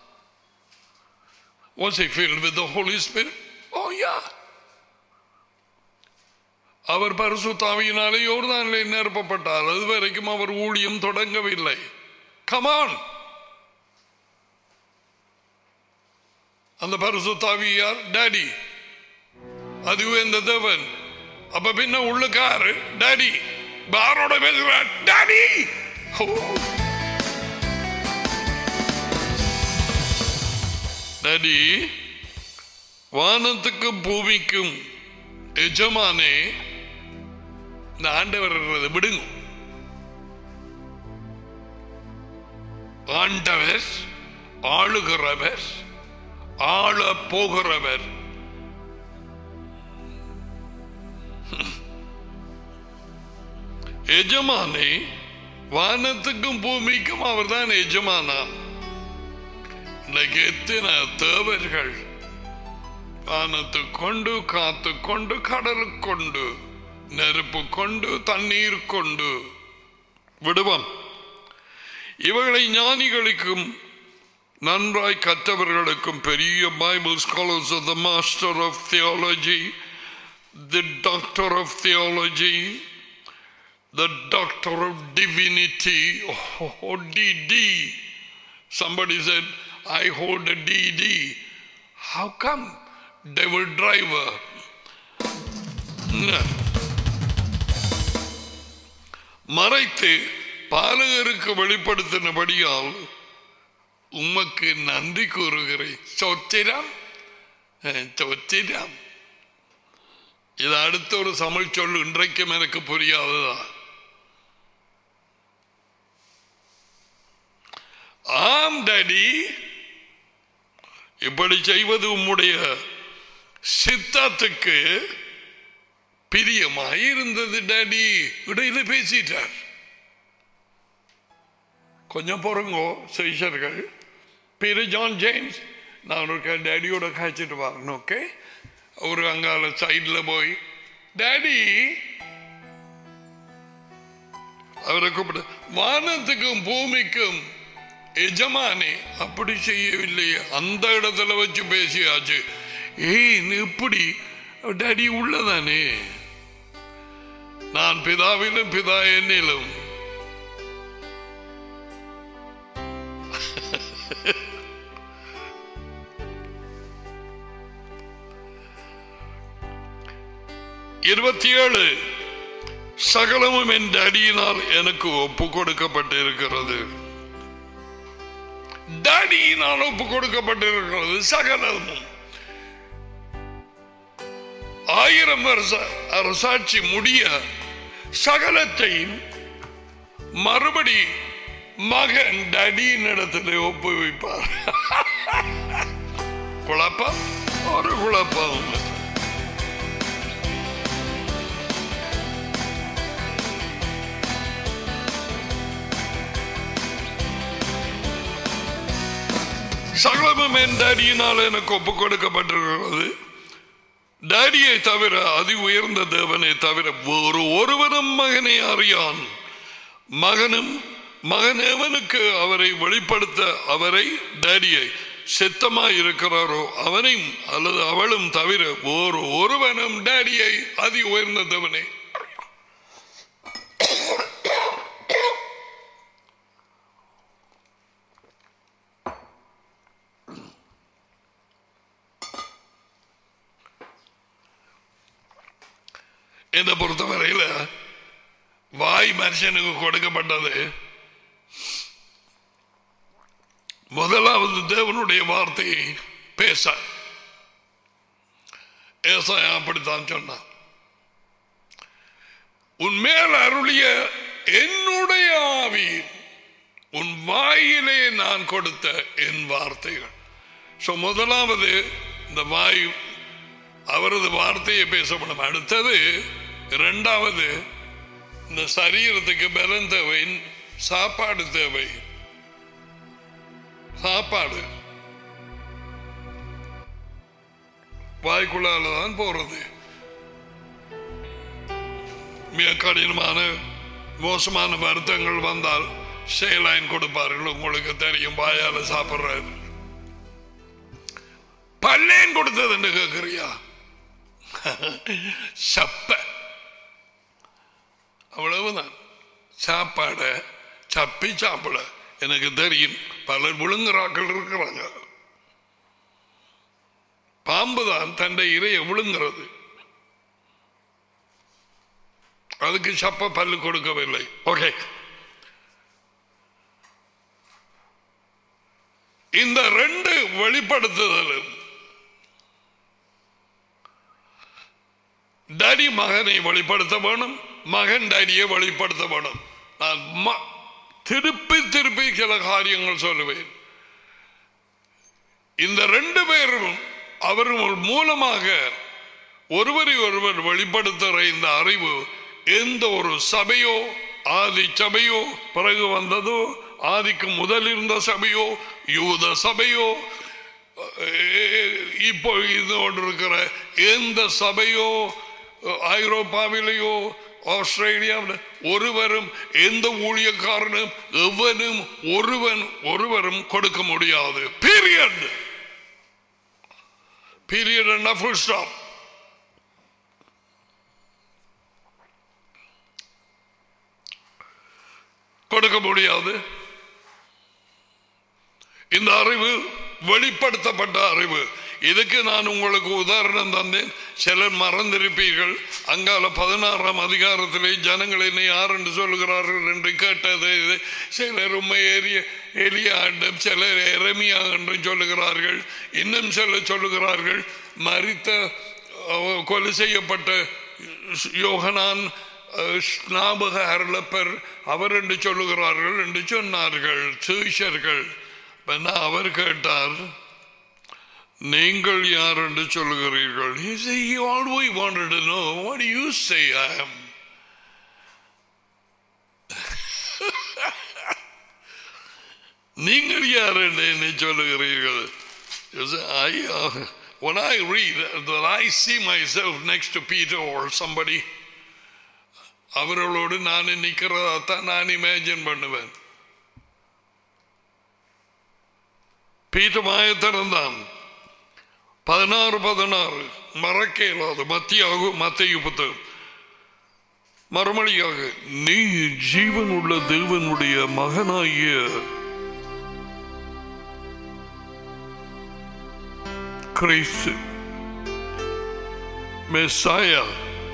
Was he filled with the Holy Spirit? Oh yeah. அவர் பரிசுத்தாவியினாலே யோர்தானிலே நிரப்பப்பட்டார் அது வரைக்கும் அவர் ஊழியம் தொடங்கவில்லை கமான் அந்த பரிசுத்தாவி யார் டாடி அதுவே இந்த தேவன் அப்ப பின்ன உள்ளுக்காரு டாடி பாரோட பேசுகிறார் டாடி டாடி வானத்துக்கும் பூமிக்கும் எஜமானே இந்த ஆண்டவர் விடுங்க ஆண்டவர் ஆளுகிறவர் ஆள போகிறவர் எஜமானே வானத்துக்கும் பூமிக்கும் அவர்தான் எஜமானா இன்னைக்கு எத்தனை தேவர்கள் வானத்து கொண்டு காத்து கொண்டு கடல் கொண்டு நெருப்பு கொண்டு தண்ணீர் கொண்டு விடுவோம் இவர்களை ஞானிகளுக்கும் நன்றாய் கற்றவர்களுக்கும் பெரிய Bible scholars of the master of theology the doctor of theology the doctor of divinity D D somebody said i hold a dd how come devil driver மறைத்து பாலகருக்கு வெளிப்படுத்தினபடியால் உமக்கு நன்றி கூறுகிறேன் சொத்திரம் சொத்திரம் இது அடுத்த ஒரு சமல் சொல் இன்றைக்கும் எனக்கு புரியாததா ஆம் டாடி இப்படி செய்வது உம்முடைய சித்தத்துக்கு பிரியமாய் இருந்தது டாடி இடையில பேசிட்டார் கொஞ்சம் பொறுங்கோ செய்ஷர்கள் பேரு ஜான் ஜேம்ஸ் நான் ஒரு டேடியோட காய்ச்சிட்டு வரணும் ஓகே ஒரு அங்கால சைடில் போய் டேடி அவரை கூப்பிட்டு வானத்துக்கும் பூமிக்கும் எஜமானே அப்படி செய்யவில்லையே அந்த இடத்துல வச்சு பேசியாச்சு ஏய் இப்படி டேடி உள்ளதானே நான் பிதாவிலும் பிதா என்னிலும் இருபத்தி ஏழு சகலமும் என் அடியினால் எனக்கு ஒப்பு கொடுக்கப்பட்டிருக்கிறது டடியினால் ஒப்பு கொடுக்கப்பட்டிருக்கிறது சகலமும் ஆயிரம் வருஷ அரசாட்சி முடிய சகலத்தையும் மறுபடி மகன் டடியின் இடத்துல ஒப்புவிப்பார் குழப்பம் ஒரு குழப்பம் இல்லை. சகலமும் என் டேடியினால் எனக்கு ஒப்பு கொடுக்கப்பட்டிருக்கிறது டேடியை தவிர அதி உயர்ந்த தேவனை தவிர வேறு ஒருவனும் மகனை அறியான் மகனும் மகன் எவனுக்கு அவரை வெளிப்படுத்த அவரை டேடியை சித்தமாய் இருக்கிறாரோ அவனையும் அல்லது அவளும் தவிர வேறு ஒருவனும் டேடியை அதி உயர்ந்த தேவனை என்னை பொறுத்தவரையில் வாய் மனுஷனுக்கு கொடுக்கப்பட்டது முதலாவது தேவனுடைய வார்த்தையை பேச ஏசாயா அப்படித்தான் சொன்னான் உன் மேல் அருளிய என்னுடைய ஆவி உன் வாயிலே நான் கொடுத்த என் வார்த்தைகள் ஸோ முதலாவது இந்த வாய் அவரது வார்த்தையை பேசப்படும் அடுத்தது இரண்டாவது இந்த சரீரத்துக்கு பலம் தேவை சாப்பாடு தேவை சாப்பாடு வாய்க்குள்ளால தான் போறது மிக கடினமான மோசமான வருத்தங்கள் வந்தால் சேலைன் கொடுப்பார்கள் உங்களுக்கு தெரியும் வாயால சாப்பிடுறாரு பல்லேன் கொடுத்ததுன்னு கேட்கிறியா சப்ப அவ்வளவுதான் சாப்பாட சப்பி சாப்பிட எனக்கு தெரியும் பலர் விழுங்குறாக்கள் இருக்கிறாங்க பாம்பு தான் தன்னை இறைய விழுங்குறது அதுக்கு சப்ப பல்லு கொடுக்கவில்லை ஓகே இந்த ரெண்டு வெளிப்படுத்துதலும் டடி மகனை வெளிப்படுத்த வேணும் மகன் டடியை வெளிப்படுத்த வேணும் நான் ம- திருப்பி திருப்பி சில காரியங்கள் சொல்லுவேன் இந்த ரெண்டு பேரும் அவர்கள் மூலமாக ஒருவரை ஒருவர் வெளிப்படுத்துகிற இந்த அறிவு எந்த ஒரு சபையோ ஆதி சபையோ பிறகு வந்ததோ ஆதிக்கு முதல் இருந்த சபையோ யூத சபையோ அஹ், இப்போ இது இருக்கிற எந்த சபையோ ஐரோப்பாவிலேயோ ஆஸ்திரேலியாவில் ஒருவரும் எந்த ஊழியக்காரனும் எவனும் ஒருவன் ஒருவரும் கொடுக்க முடியாது பீரியட் பீரியட் ஃபுல் ஸ்டாப் கொடுக்க முடியாது இந்த அறிவு வெளிப்படுத்தப்பட்ட அறிவு இதுக்கு நான் உங்களுக்கு உதாரணம் தந்தேன் சிலர் மறந்திருப்பீர்கள் அங்கால பதினாறாம் அதிகாரத்திலே ஜனங்கள் என்னை யார் என்று சொல்லுகிறார்கள் என்று கேட்டது இது. சிலர் உண்மை ஏறிய எலியாண்டும் சிலர் எரமியா என்று சொல்லுகிறார்கள் இன்னும் சிலர் சொல்லுகிறார்கள் மரித்த அஹ், கொலை செய்யப்பட்ட யோகனான் அஹ், ஸ்நாபக அருளப்பர் அவர் என்று சொல்லுகிறார்கள் என்று சொன்னார்கள் சுவிஷர்கள் இப்ப நான் அவர் கேட்டார் நீங்கள் யார் என்று சொல்லுகிறீர்கள் He said, he always wanted to know what do you say I am நீங்கள் யார் என்று என்னை சொல்லுகிறீர்கள் You say, I, uh, when I read that I see myself next to Peter or somebody அவர்களோடு நான் நிற்கிறதான் நான் இமேஜின் பண்ணுவேன் பீட்டர் மாயத்திறந்தான் பதினாறு பதினாறு மறக்க இயலாது மத்தியாக மத்திய புத்தகம் மறுமொழியாக நீ ஜீவன் உள்ள தேவனுடைய மகனாகிய கிறிஸ்து மெஸ்ஸாயா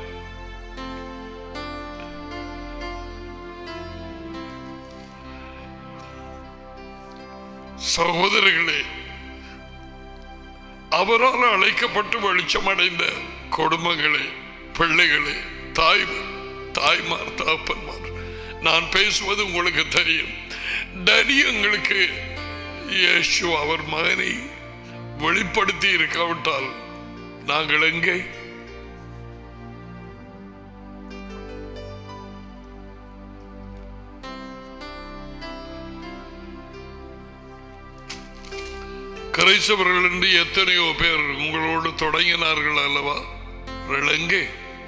சகோதரர்களே அவரால் அழைக்கப்பட்டு வெளிச்சமடைந்த குடும்பங்களே பிள்ளைகளே தாய் தாய்மார் தகப்பன்மார் நான் பேசுவது உங்களுக்கு தெரியும் டடி எங்களுக்கு இயேசு அவர் மகனை வெளிப்படுத்தி இருக்காவிட்டால் நாங்கள் எங்கே கிரைஸ்தவர்கள் என்று எத்தனையோ பேர் உங்களோடு தொடங்கினார்கள் அல்லவா அவர்கள் எங்கே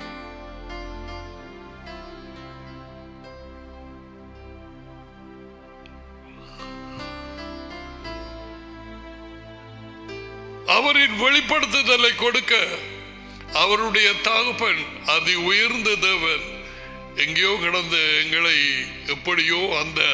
அவரின் வெளிப்படுத்துதலை கொடுக்க அவருடைய தகப்பன் அதி உயர்ந்த தேவன் எங்கேயோ கிடந்து எங்களை எப்படியோ அந்த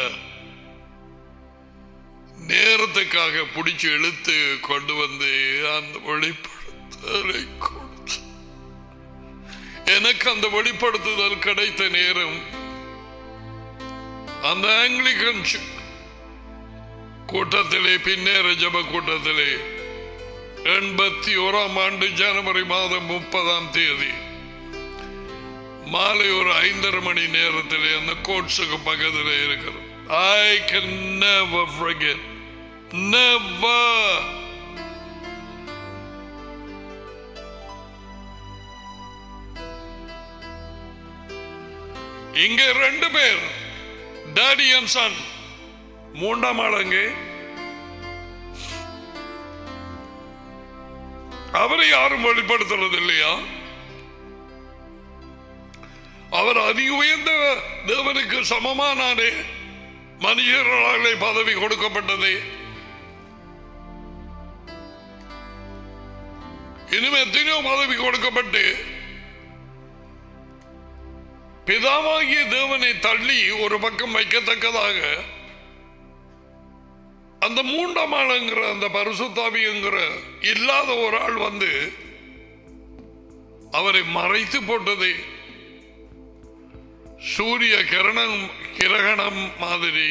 நேரத்துக்காக பிடிச்சு இழுத்து கொண்டு வந்து அந்த வெளிப்படுத்தலை கொடுத்து எனக்கு அந்த வெளிப்படுத்துதல் கிடைத்த நேரம் அந்த ஆங்கிலிகன் சு- கூட்டத்திலே பின்னேற ஜப கூட்டத்திலே எண்பத்தி ஓராம் ஆண்டு ஜனவரி மாதம் முப்பதாம் தேதி மாலை ஒரு ஐந்தரை மணி நேரத்திலே அந்த கோட்ஸுக்கு பக்கத்தில் இருக்கிறோம் I can never forget never இங்க ரெண்டு பேர் டாடி அண்ட் சன் மூன்றாம் ஆள் அங்கே அவரை யாரும் வெளிப்படுத்துறது இல்லையா அவர் அதி உயர்ந்த தேவனுக்கு சமமானானே மனிதர்களாலே பதவி கொடுக்கப்பட்டதே இனிமே எத்தனையோ பதவி கொடுக்கப்பட்டு பிதாவாகிய தேவனை தள்ளி ஒரு பக்கம் வைக்கத்தக்கதாக அந்த மூன்றாம் ஆளுங்கிற அந்த பரிசுத்தாவிங்கிற இல்லாத ஒரு ஆள் வந்து அவரை மறைத்து போட்டதே சூரிய கிரணம் கிரகணம் மாதிரி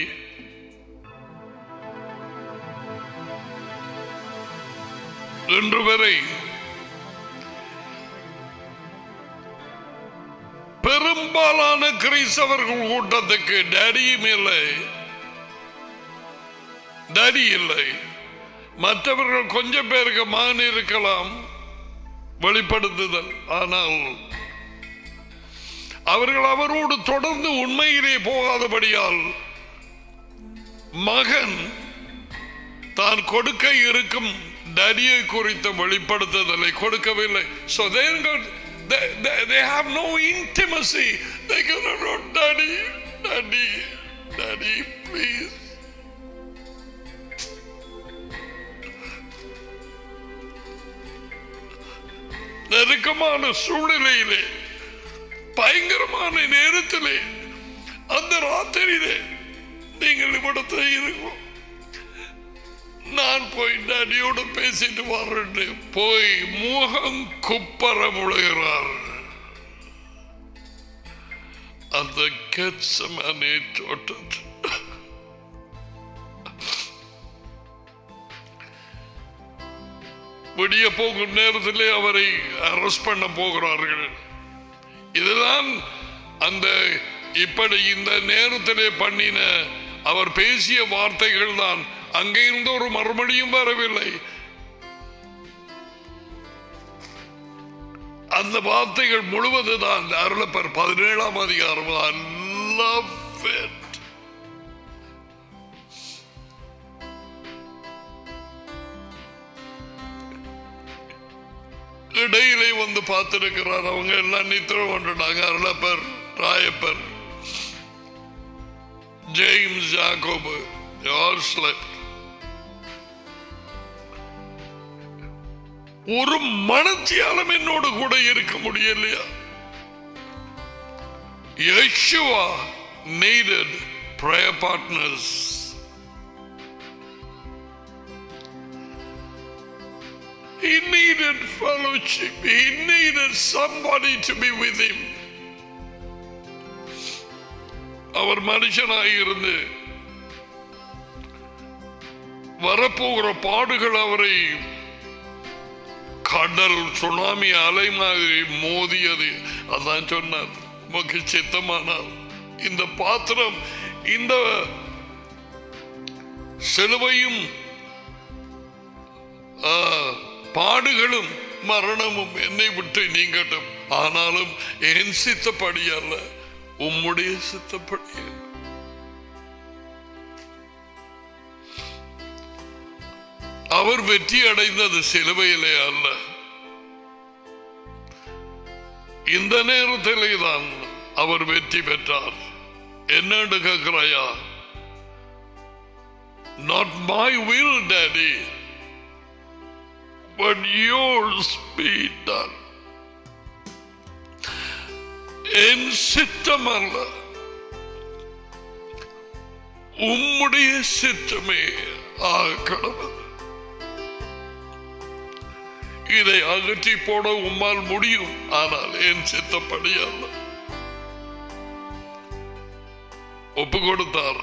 இன்று வரை பெரும்பாலான கிறிஸ்தவர்கள் கூட்டத்துக்கு டேடியும் இல்லை டேடி இல்லை மற்றவர்கள் கொஞ்சம் பேருக்கு மகன் இருக்கலாம் வெளிப்படுத்துதல் ஆனால் அவர்கள் அவரோடு தொடர்ந்து உண்மையிலே போகாதபடியால் மகன் தான் கொடுக்க இருக்கும் டடியை குறித்த வெளிப்படுத்துதலை கொடுக்கவில்லை so they got they, they, they have no intimacy they cannot go daddy daddy daddy please நெருக்கமான சூழ்நிலையிலே பயங்கரமான நேரத்திலே அந்த ராத்திரியிலே நீங்கள் இவ்விடத்தை இருக்கும் நான் போய் நடியோடு பேசிட்டு வர்றேன் போய் முகம் குப்பர முழுகிறார் அந்த கெச்சமனே தோட்டத்தில் விடிய போகும் நேரத்திலே அவரை அரெஸ்ட் பண்ண போகிறார்கள் இதுதான் அந்த இப்படி இந்த நேரத்திலே பண்ணின அவர் பேசிய வார்த்தைகள் தான் அங்கே இருந்து ஒரு மறுபடியும் வரவில்லை அந்த வார்த்தைகள் முழுவதுதான் அருளப்பர் பதினேழாம் அதிகாரம் I love it. இடையிலே வந்து பார்த்திருக்கிறார் அவங்க எல்லாம் நித்திர கொண்டுட்டாங்க Arulappar Rayappar James Jacob they all slept. ஒரு மனத்தியாலம் என்னோடு கூட இருக்க முடியலையா Yeshua needed prayer partners He needed fellowship. He needed somebody to be with him. அவர் மனுஷனாய் இருந்து வரப்போகிற பாடுகள் அவரை கடல் சுனாமி அலை மாதிரி மோதியது அதான் சொன்னார் உமக்கு சித்தமானால் இந்த பாத்திரம் இந்த சிலுவையும் ஆ, பாடுகளும் மரணமும் என்னை விட்டு நீங்கட்டும் ஆனாலும் என் சித்தப்படி அல்ல உம்முடைய சித்தப்படி அவர் வெற்றி அடைந்தது சிலுவையிலே அல்ல இந்த நேரத்திலே தான் அவர் வெற்றி பெற்றார் என்னன்னு கேட்கிறாயா not my will daddy but yours be done. என் சித்தம் அல்ல உம்முடைய சித்தமே ஆக கடவுள் இதை அகற்றி போட உம்மால் முடியும் ஆனால் என் சித்தப்படி அல்ல ஒப்பு கொடுத்தார்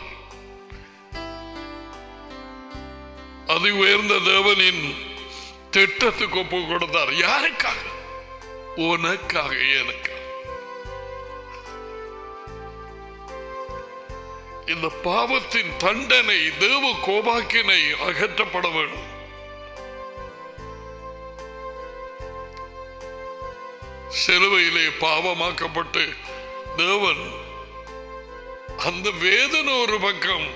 அதி உயர்ந்த தேவனின் திட்டத்துக்கு ஒப்பு கொடுத்தார் யாருக்காக உனக்காக எனக்கு இந்த பாவத்தின் தண்டனை தேவ கோபாக்கினை அகற்றப்பட வேண்டும் சிலுவையிலே பாவமாக்கப்பட்டு தேவன் அந்த வேதனை ஒரு பக்கம்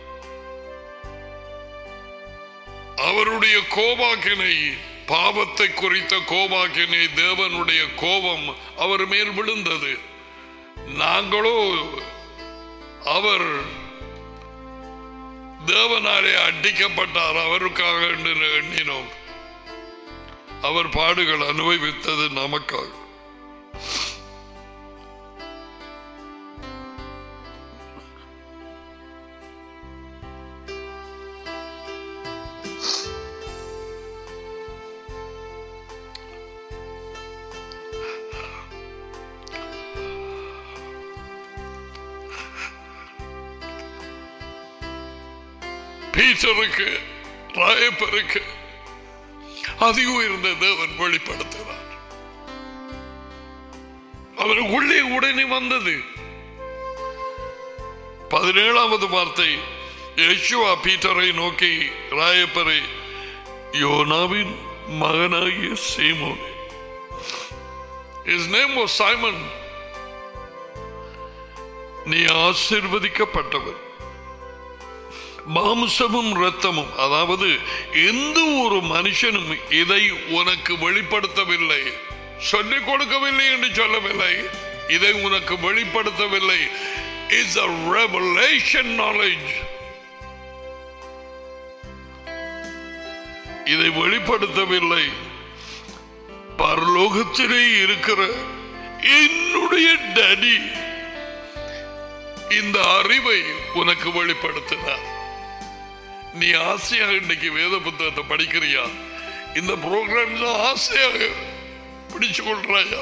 அவருடைய கோபாக்கினை பாவத்தை குறித்த கோபாக்கினை தேவனுடைய கோபம் அவர் மேல் விழுந்தது நாங்களோ அவர் தேவனாலே அடிக்கப்பட்டார் அவருக்காக என்று எண்ணினோம் அவர் பாடுகள் அனுபவித்தது நமக்காக பீட்டருக்கு ராயப்பருக்கு அதி உயர்ந்த தேவன் வெளிப்படுத்தினார் அவர் உள்ளே உடனே வந்தது பதினேழாவது வார்த்தை யேசுவா பீட்டரை நோக்கி ராயப்பரை யோனாவின் மகனாகிய சீமோனே His name was Simon. நீ ஆசிர்வதிக்கப்பட்டவன் மாம்சமும் இரத்தமும் அதாவது எந்த ஒரு மனுஷனும் இதை உனக்கு வெளிப்படுத்தவில்லை சொல்லிக் கொடுக்கவில்லை என்று சொல்லவில்லை இதை உனக்கு வெளிப்படுத்தவில்லை இட்ஸ் a revelation knowledge இதை வெளிப்படுத்தவில்லை பரலோகத்திலே இருக்கிற என்னுடைய டடி இந்த அறிவை உனக்கு வெளிப்படுத்தினார் நீ ஆசையாக இன்னைக்கு வேத புத்தகத்தை படிக்கிறியா இந்த ப்ரோக்ராம் ஆசையாக பிடிச்சு கொள்றாயா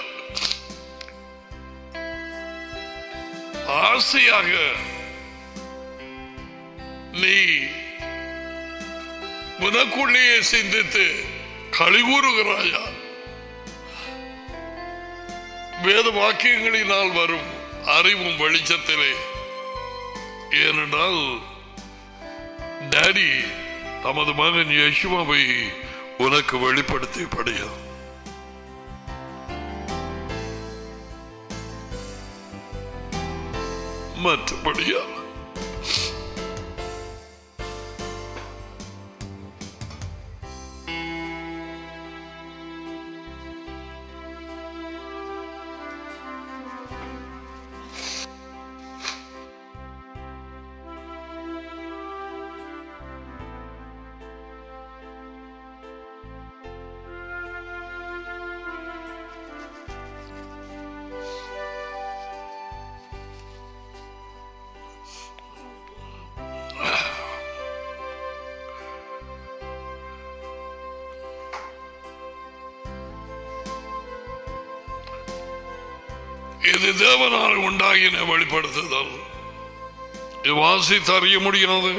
ஆசையாக நீ உனக்குள்ளேயே சிந்தித்து கழிவுறுகிறாயா வேத வாக்கியங்களினால் வரும் அறிவும் வெளிச்சத்திலே ஏனென்றால் டாடி தமது மகன் யசுவாவை உனக்கு வெளிப்படுத்தியபடியா மற்றபடியா இது தேவனால் உண்டாகின வெளிப்படுத்துதல் இது வாசித்து அறிய முடியாது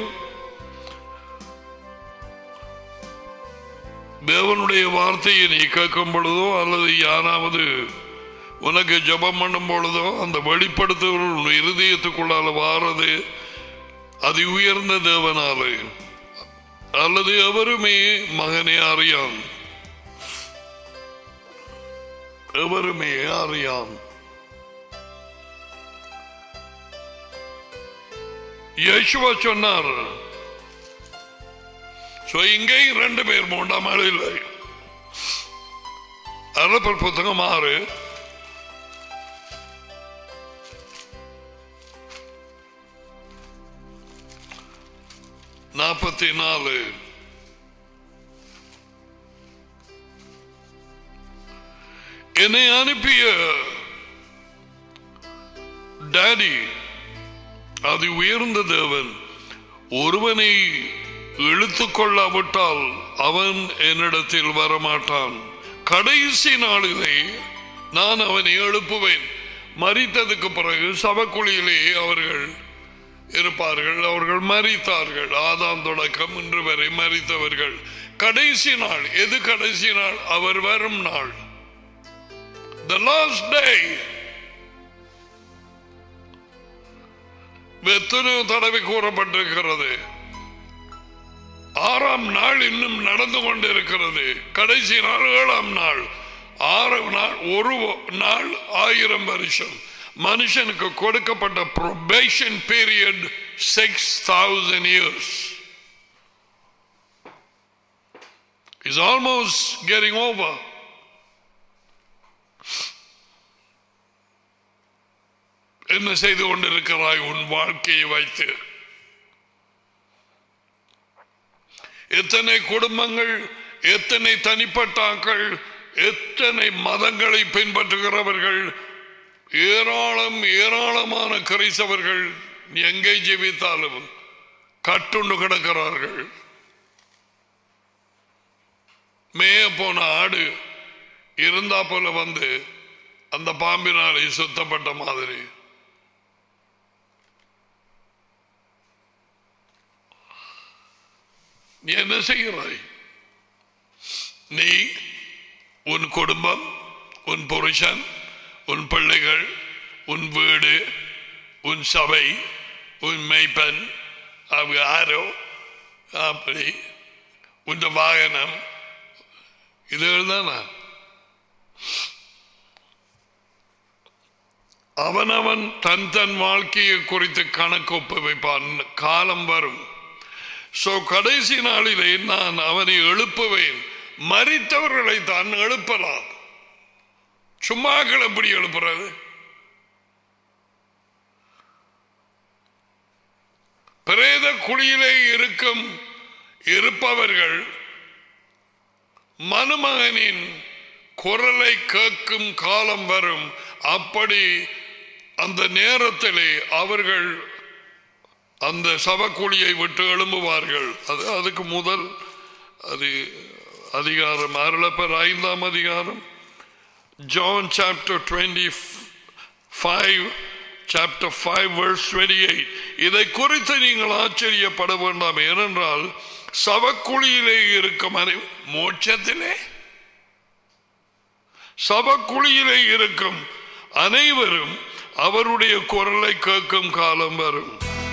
தேவனுடைய வார்த்தையை நீ கேட்கும் பொழுதோ அல்லது யாராவது உனக்கு ஜெபம் பண்ணும் பொழுதோ அந்த வெளிப்படுத்துகிற உன் இருதயத்துக்குள்ளால வாரது அதி உயர்ந்த தேவனாலே அல்லது எவருமே மகனே அறியான் எவருமே அறியான் யேசுவா சொன்னார் So, இங்கேயும் ரெண்டு பேர் மூன்றாம் ஆள் இல்லை அரப்பர் புத்தகம் ஆறு நாற்பத்தி நாலு என்னை அனுப்பிய டாடி அது உயர்ந்த தேவன் ஒருவனை இழுத்து கொள்ளாவிட்டால் அவன் என்னிடத்தில் வரமாட்டான் கடைசி நாளிலே நான் அவனை எழுப்புவேன் மறித்ததுக்கு பிறகு சபக்குழியிலே அவர்கள் இருப்பார்கள் அவர்கள் மறித்தார்கள் ஆதாம் தொடக்கம் இன்று வரை மறித்தவர்கள் கடைசி நாள் எது கடைசி நாள் அவர் வரும் நாள் the last day எத்தனையோ தடவை கூறப்பட்டிருக்கிறது ஆறாம் நாள் இன்னும் நடந்து கொண்டிருக்கிறது கடைசி நாள் ஏழாம் நாள் ஆறு நாள் ஒரு நாள் ஆயிரம் வருஷம் மனுஷனுக்கு கொடுக்கப்பட்ட probation period six thousand years is almost getting over என்ன செய்து கொண்டிருக்கிறாய் உன் வாழ்க்கையை வைத்து எத்தனை குடும்பங்கள் எத்தனை தனிப்பட்டாக்கள் எத்தனை மதங்களை பின்பற்றுகிறவர்கள் ஏராளம் ஏராளமான கிரைசவர்கள் எங்கே ஜெபித்தாலும் கட்டுண்டு கிடக்கிறார்கள் மேய போன ஆடு இருந்தா போல வந்து அந்த பாம்பினாலே சுத்தப்பட்ட மாதிரி நீ என்ன செய்கிறாய் நீ உன் குடும்பம் உன் புருஷன் உன் பிள்ளைகள் உன் வீடு உன் சபை உன் மெய்ப்பன் அவங்க யாரோ அப்படி உன் வாகனம் இதுகள் தானே அவனவன் தன் தன் வாழ்க்கையை குறித்து கணக்கு ஒப்பு வைப்பான் காலம் வரும் சோ கடைசி நாளிலே நான் அவனை எழுப்புவேன் மறித்தவர்களை தான் எழுப்பலாம் சும்மாக்கள் எப்படி எழுப்புறது பிரேத குழியிலே இருக்கும் இருப்பவர்கள் மனுமகனின் குரலை கேட்கும் காலம் வரும் அப்படி அந்த நேரத்திலே அவர்கள் அந்த சபக்குழியை விட்டு எழும்புவார்கள் அது அதுக்கு முதல் அது அதிகாரம் அருளப்பர் ஐந்தாம் அதிகாரம் John chapter twenty five chapter five verse twenty eight இதை குறித்து நீங்கள் ஆச்சரியப்பட வேண்டாம் ஏனென்றால் சபக்குழியிலே இருக்கும் அனை மோட்சத்திலே சபக்குழியிலே இருக்கும் அனைவரும் அவருடைய குரலை கேட்கும் காலம் வரும்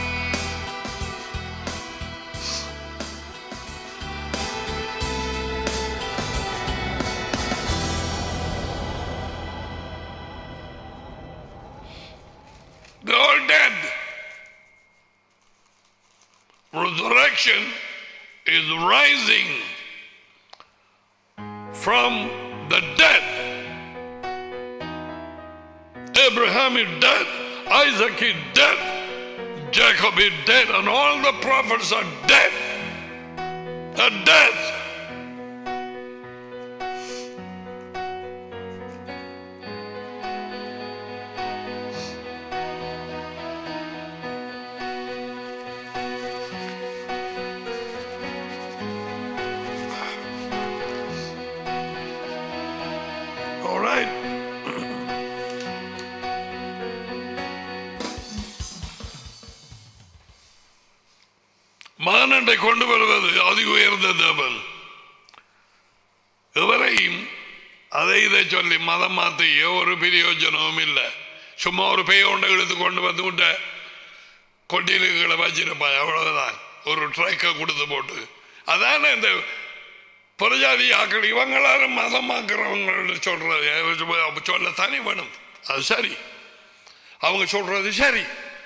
They're all dead. Resurrection is rising from the dead. Abraham is dead, Isaac is dead, Jacob is dead, and all the prophets are dead. They're dead. All right. மானண்டை கொண்டு வருவது அதி உயர்ந்த தேவன் எவரையும் அதை இதை சொல்லி மதம் மாத்தி ஒரு பிரயோஜனமும் இல்லை சும்மா ஒரு பெய் ஒன்றை இழுத்து கொண்டு வந்து விட்ட கொட்டிலுகளை வச்சிருப்பாய் அவ்வளவுதான் ஒரு ட்ரைக்கை கொடுத்து போட்டு அதானே இந்த புறஜாதி ஆக்கள் இவங்களாரும் மதமாக்குறவங்க சொல்றது சொல்ல தானே வேணும் அது சரி அவங்க சொல்றது சரி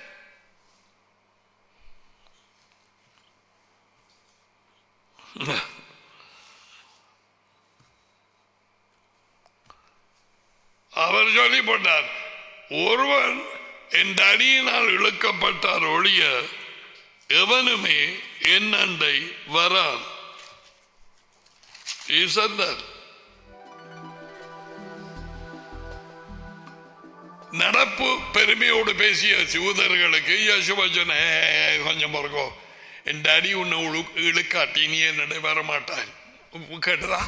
அவர் சொல்லி போட்டார் ஒருவன் என் அடியினால் இழுக்கப்பட்டார் ஒழிய எவனுமே என் அண்டை வரான் He said that. நடப்பு பெருமையோடு பேசிய சிவதர்களுக்கு யசுவஜன கொஞ்சம் பிறகும் என் அடி உன்னை உழு- இழுக்காட்டி நீ என்னடை வர மாட்டான் கேட்டதா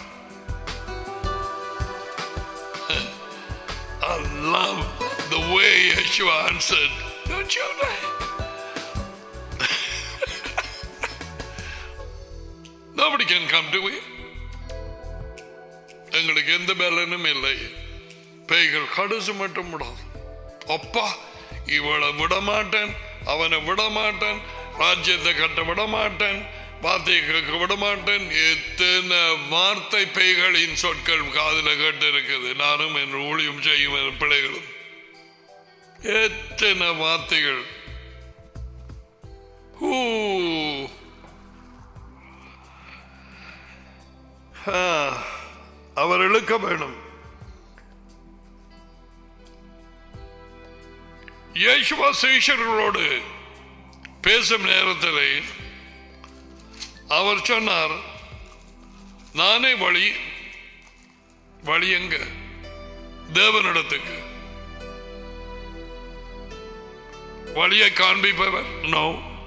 I love the way Yeshua answered. Don't you know? Nobody can come to him. எங்களுக்கு எந்த பலனும் இல்லை பேய்கள் கடுசு மட்டும் விடாது அப்பா இவளை விட மாட்டேன் அவனை விட மாட்டேன் ராஜ்யத்தை கட்ட விட மாட்டேன் வார்த்தையை கேட்க விட மாட்டேன் எத்தனை வார்த்தை பேய்களின் சொற்கள் காதுல கேட்டு இருக்குது நானும் என் ஊழியம் செய்யும் என் பிள்ளைகளும் எத்தனை வார்த்தைகள் ஊ. ஆ, அவர் இழுக்க வேணும் இயேசுவா சீஷர்களோடு பேசும் நேரத்தில் அவர் சொன்னார் நானே வழி வழி எங்க தேவனிடத்துக்கு வழியை காண்பிப்பவர் நோ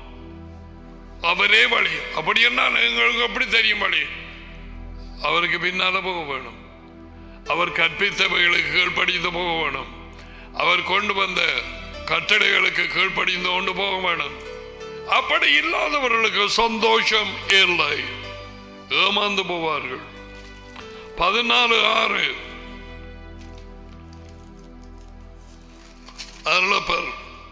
அவரே வழி அப்படி என்ன எங்களுக்கு எப்படி தெரியும் வழி அவருக்கு பின்னால போக வேணும் அவர் கற்பித்தவைகளுக்கு கீழ்ப்படிந்து போக வேணும் அவர் கொண்டு வந்த கட்டளைகளுக்கு கீழ்ப்படிந்து கொண்டு போக வேணும் அப்படி இல்லாதவர்களுக்கு சந்தோஷம் இல்லை ஏமாந்து போவார்கள் பதினாலு ஆறு அருளப்பர்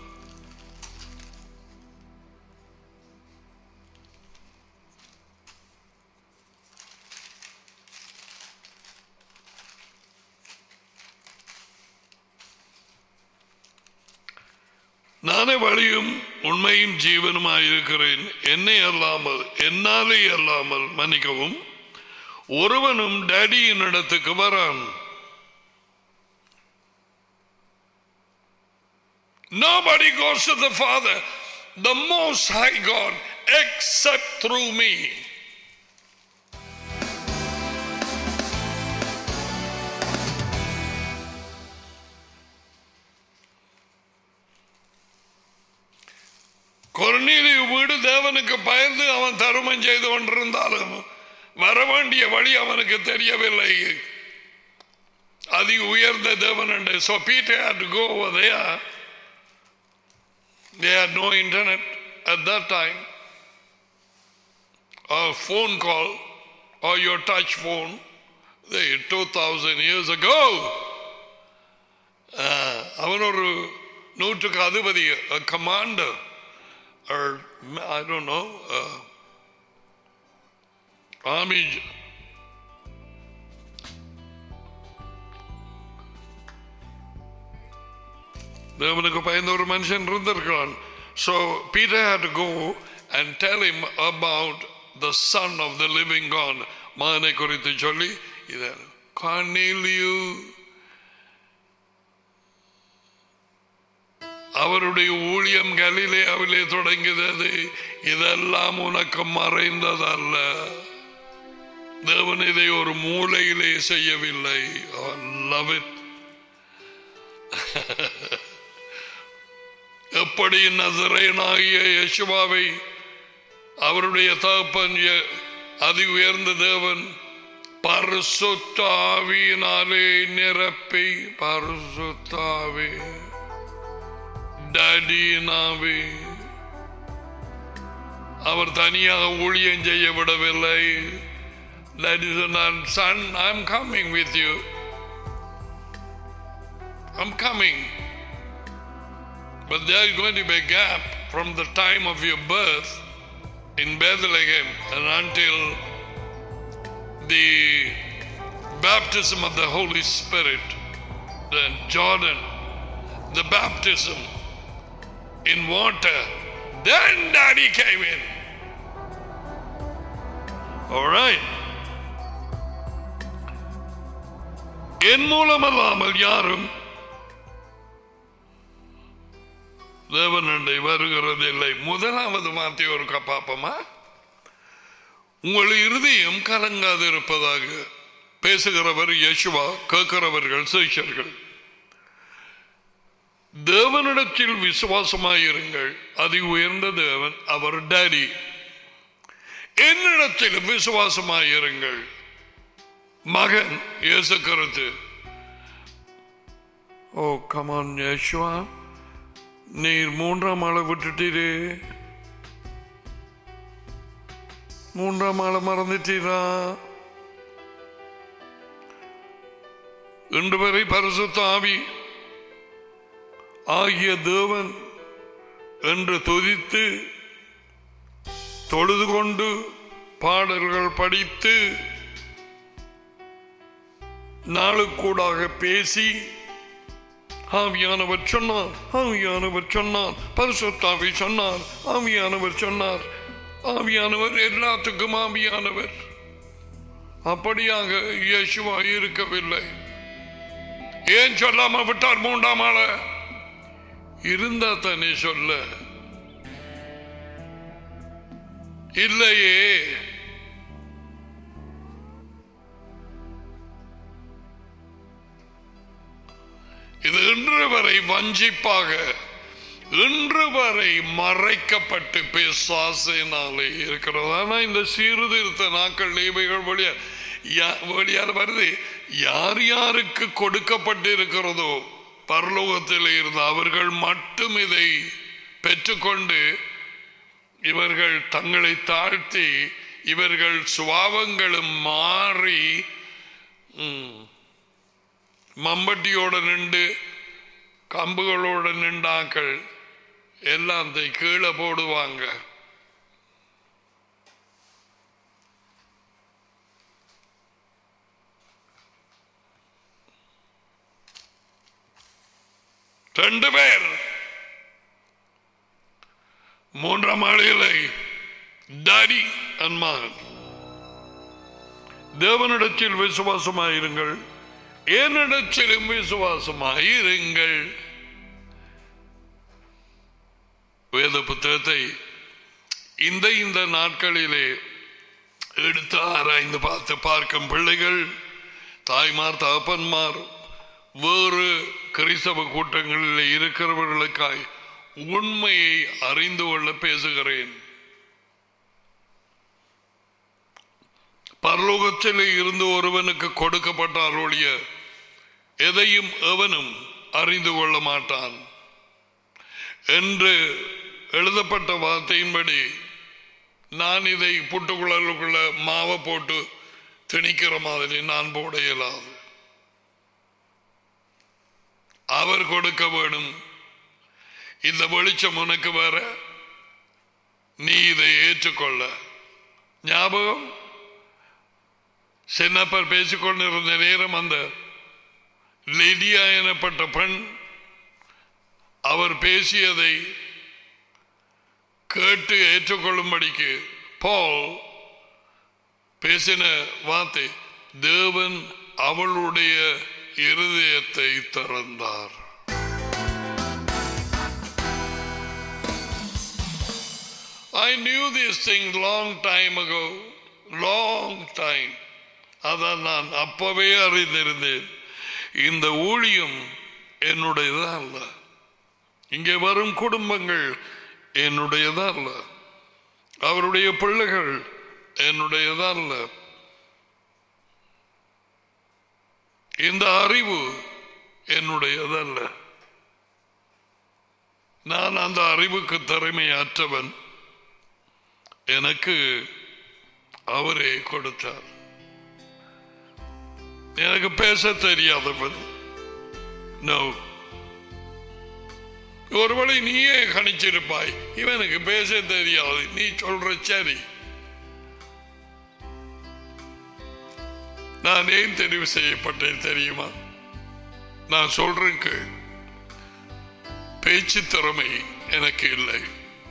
நானே வழியும் உண்மையும் ஜீவனுமாயிருக்கிறேன் என்னை அல்லாமல் என்னாலே அல்லாமல் மன்னிக்கவும் ஒருவனும் டேடியின் இடத்துக்கு வரான் Nobody goes to the Father, the Most High God, except through me. கொர்நீலி வீடு தேவனுக்கு பயந்து அவன் தருமம் செய்து கொண்டிருந்தாலும் வர வேண்டிய வழி அவனுக்கு தெரியவில்லை அதி உயர்ந்த தேவன் என்று so Peter had to go over there they had no internet at that time or phone call or your touch phone they 2000 years ago ஆஹ், அவன் ஒரு நூற்றுக்கு அதிபதி commander or I don't know, uh, army. தேவனுக்கு பயந்த ஒரு மனுஷன் இருந்திருக்கிறான் So Peter had to go and tell him about the son of the living God. மகனை குறித்து சொல்லி இத காணிலியூ அவருடைய ஊழியம் கலிலேயாவிலே தொடங்கியது இதெல்லாம் உனக்கு மறைந்ததல்ல தேவன் இதை ஒரு மூலையிலே செய்யவில்லை லவ் இட் எப்படி நசரேனாகிய யசுவாவை அவருடைய தகப்பன் ய- அதி உயர்ந்த தேவன் பரிசுத்தாவியினாலே நிரப்பி பரிசுத்தாவே டடினாவே அவர் தனியாக ஊழியம் செய்ய விடவில்லை That is not, son, I'm coming with you. I'm coming. But there is going to be a gap from the time of your birth in Bethlehem and until the baptism of the Holy Spirit, the Jordan, the baptism in water. Then Daddy came in. All right. என் மூலமல்லாமல் யாரும் தேவனண்டை வருகிறது இல்லை முதலாவது வார்த்தை ஒரு பாப்பமா உங்கள் இருதயம் கலங்காது இருப்பதாக பேசுகிறவர் யேசுவா கேட்கிறவர்கள் சிஷர்கள் தேவனிடத்தில் விசுவாசமாயிருங்கள் அதி உயர்ந்த தேவன் அவர் டாடி என்னிடத்திலும் விசுவாசமாயிருங்கள் மகன் இயேசு கருத்து ஓ கமான் யேசுவா நீர் மூன்றாம் ஆளை விட்டுட்டீரே மூன்றாம் ஆளை மறந்துட்டீரா இன்று வரை பரிசுத்த ஆவி ஆகிய தேவன் என்று துதித்து தொழுது கொண்டு பாடல்கள் படித்து நாளுக்கூடாக பேசி ஆவியானவர் சொன்னார் ஆவியானவர் சொன்னார் பரிசுத்தாவி சொன்னார் ஆவியானவர் சொன்னார் ஆவியானவர் எல்லாத்துக்கும் ஆவியானவர் அப்படியாக இயேசுவா இருக்கவில்லை ஏன் சொல்லாம விட்டார் மூன்றாம் ஆள இருந்தா தானே சொல்ல இல்லையே இது இன்று வரை வஞ்சிப்பாக இன்று வரை மறைக்கப்பட்டு பிசாசினாலே இருக்கிறது ஆனா இந்த சீர்திருத்த நாட்கள் இவைகள் வழியா யா- வழியால வருது யார் யாருக்கு கொடுக்கப்பட்டு இருக்கிறதோ பரலோகத்தில் இருந்த அவர்கள் மட்டும் இதை பெற்றுக்கொண்டு இவர்கள் தங்களை தாழ்த்தி இவர்கள் சுவாவங்களும் மாறி ம், மம்பட்டியோட நின்று கம்புகளோட நின்றாக்கள் எல்லாம் தை கீழே போடுவாங்க ரெண்டு பேர் மூன்றாம் ஆளிலை டாடி அண்ட் மகன் தேவனிடத்தில் விசுவாசமாயிருங்கள் என்னிடத்திலும் விசுவாசமாயிருங்கள் வேத புத்தகத்தை இந்த இந்த நாட்களிலே எடுத்து ஆராய்ந்து பார்த்து பார்க்கும் பிள்ளைகள் தாய்மார் தகப்பன்மார் வேறு கிறிஸ்தவ கூட்டங்களில் இருக்கிறவர்களுக்காய் உண்மையை அறிந்து கொள்ள பேசுகிறேன் பரலோகத்தில் இருந்து ஒருவனுக்கு கொடுக்கப்பட்டார் ஒழிய எதையும் எவனும் அறிந்து கொள்ள மாட்டான் என்று எழுதப்பட்ட வார்த்தையின்படி நான் இதை புட்டுக்குழலுக்குள்ள மாவை போட்டு திணிக்கிற மாதிரி நான் போட இயலாது அவர் கொடுக்க வேணும் இந்த வெளிச்சம் உனக்கு வர நீ இதை ஏற்றுக்கொள்ள ஞாபகம் சின்னப்பர் பேசிக்கொண்டிருந்த நேரம் அந்த லிடியா எனப்பட்ட பெண் அவர் பேசியதை கேட்டு ஏற்றுக்கொள்ளும்படிக்கு பால் பேசின வார்த்தை தேவன் அவளுடைய இருதயத்தை திறந்தார் I knew these things long time ago, long time. அதான் நான் அப்பவே அறிந்திருந்தேன் இந்த ஊழியம் என்னுடையதா அல்ல இங்கே வரும் குடும்பங்கள் என்னுடையதா அல்ல அவருடைய பிள்ளைகள் என்னுடையதா அல்ல இந்த அறிவு என்னுடையதல்ல நான் அந்த அறிவுக்கு திறமையற்றவன் எனக்கு அவரே கொடுத்தார் எனக்கு பேச தெரியாதவன் நோ ஒருவேளை நீயே கணிச்சிருப்பாய் இவனுக்கு பேச தெரியாது நீ சொல்ற சரி நான் ஏன் தெரிவு செய்யப்பட்டேன் தெரியுமா நான் சொல்றேன் கேள் பேச்சு திறமை எனக்கு இல்லை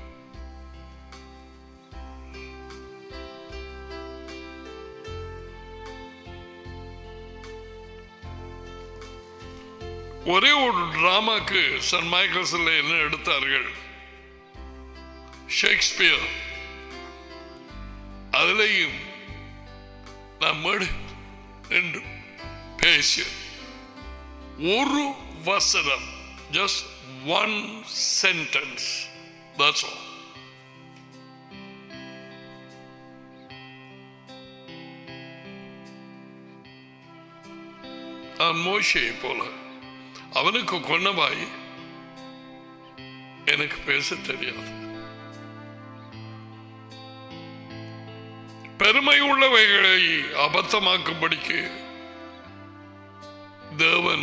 ஒரே ஒரு டிராமாக்கு சன் மைக்கேல்ஸ்ல என்ன எடுத்தார்கள் ஷேக்ஸ்பியர் அதுலேயும் நான் மேடு என்று பேசிய ஒரு வசனம் just one sentence that's all நான் மோஷையை போல அவனுக்கு கொன்னவாய் எனக்கு பேச தெரியாது பெருமை உள்ளவைகளை அபத்தமாக்கும்படிக்கு தேவன்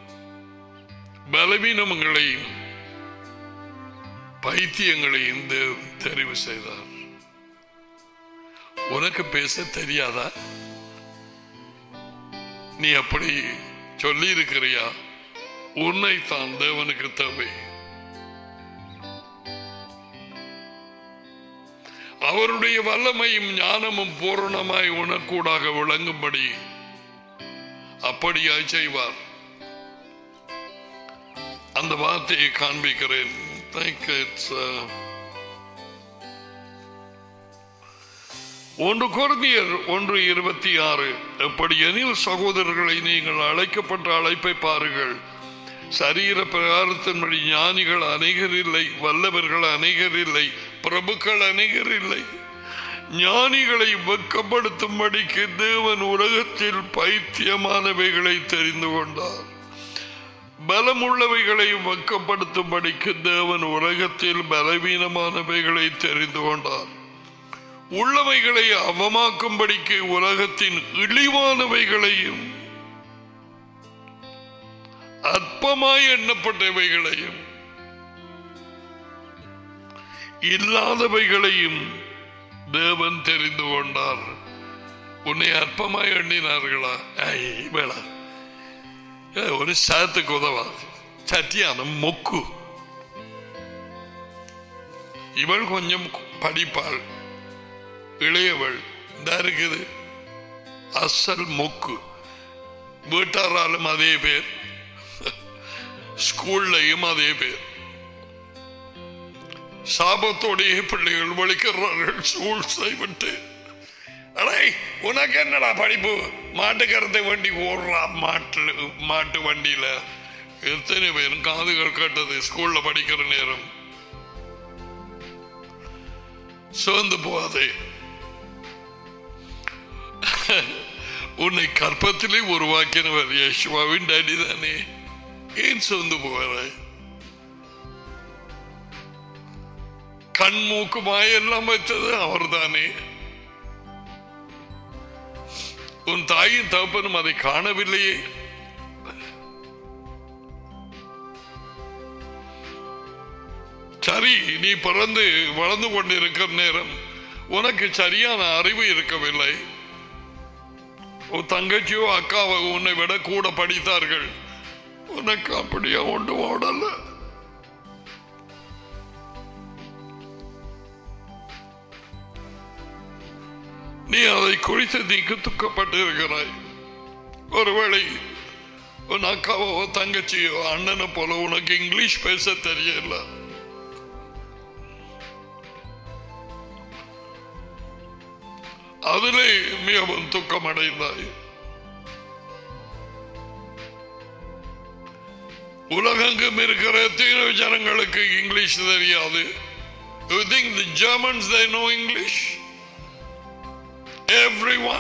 பலவீனங்களையும் பைத்தியங்களையும் தேவன் தெரிவு செய்தார் உனக்கு பேச தெரியாதா நீ அப்படி சொல்லி இருக்கிறியா உன்னை தான் தேவனுக்கு தேவை அவருடைய வல்லமையும் ஞானமும் பூரணமாய் உனக்கூடாக விளங்கும்படி அப்படியாய் செய்வார் அந்த வார்த்தையை காண்பிக்கிறேன் Think it's, uh, ஒன்று கொருந்தியர் ஒன்று இருபத்தி ஆறு எப்படி எனில் சகோதரர்களை நீங்கள் அழைக்கப்பட்ட அழைப்பை பாருங்கள் சரீர பிரகாரத்தின்படி ஞானிகள் அநேகர் இல்லை வல்லவர்கள் அநேகர் இல்லை பிரபுக்கள் அநேகர் இல்லை ஞானிகளை வெக்கப்படுத்தும்படிக்கு தேவன் உலகத்தில் பைத்தியமானவைகளை தெரிந்து கொண்டார் பலமுள்ளவைகளை வெக்கப்படுத்தும்படிக்கு தேவன் உலகத்தில் பலவீனமானவைகளை தெரிந்து கொண்டார் உள்ளவைகளை அவமாக்கும்படிக்கு உலகத்தின் இழிவானவைகளையும் அற்பமாய் எண்ணப்பட்டவைகளையும் இல்லாதவைகளையும் தேவன் தெரிந்து கொண்டார் உன்னை அற்பமாய் எண்ணினார்களா ஐ, வேளா ஏ, ஒரு சாத்துக்கு உதவாது சத்தியான மொக்கு இவள் கொஞ்சம் படிப்பாள் இளையவள் இந்த இருக்குது அசல் மொக்கு வீட்டாராலும் அதே பேர் ஸ்கூல்லையும் அதே பேர் சாபத்தோடைய பிள்ளைகள் வலிக்கிறார்கள் ஸ்கூல் செய்விட்டு அடே உனக்கு என்னடா படிப்பு மாட்டுக்கரத்தை வண்டி ஓடுறா மாட்டு மாட்டு வண்டியில எத்தனை பேரும் காதுகள் கேட்டது ஸ்கூல்ல படிக்கிற நேரம் சோர்ந்து போகாதே உன்னை கற்பத்திலே உருவாக்கினவர் யேசுவாவின் டாடி தானே ஏன் சோர்ந்து போகிறாய் கண் மூக்கு வாயெல்லாம் வைத்தது அவர்தானே உன் தாயும் தகப்பனும் அதை காணவில்லையே சரி நீ பிறந்து வளர்ந்து கொண்டிருக்கிற நேரம் உனக்கு சரியான அறிவு இருக்கவில்லை உன் தங்கச்சியோ அக்காவோ உன்னை விட கூட படித்தார்கள் உனக்கு அப்படியே ஒன்று ஓடல நீ அதை குறித்து நீக்கு துக்கப்பட்டு இருக்கிறாய் ஒருவேளை உன் அக்காவோ தங்கச்சியோ அண்ணனை போல உனக்கு இங்கிலீஷ் பேச தெரியல அதிலே மிகவும் துக்கமடைந்தாய் உலகெங்கும் இருக்கிற எத்தனையோ ஜனங்களுக்கு இங்கிலீஷ் தெரியாது You think the Germans they know English? Everyone.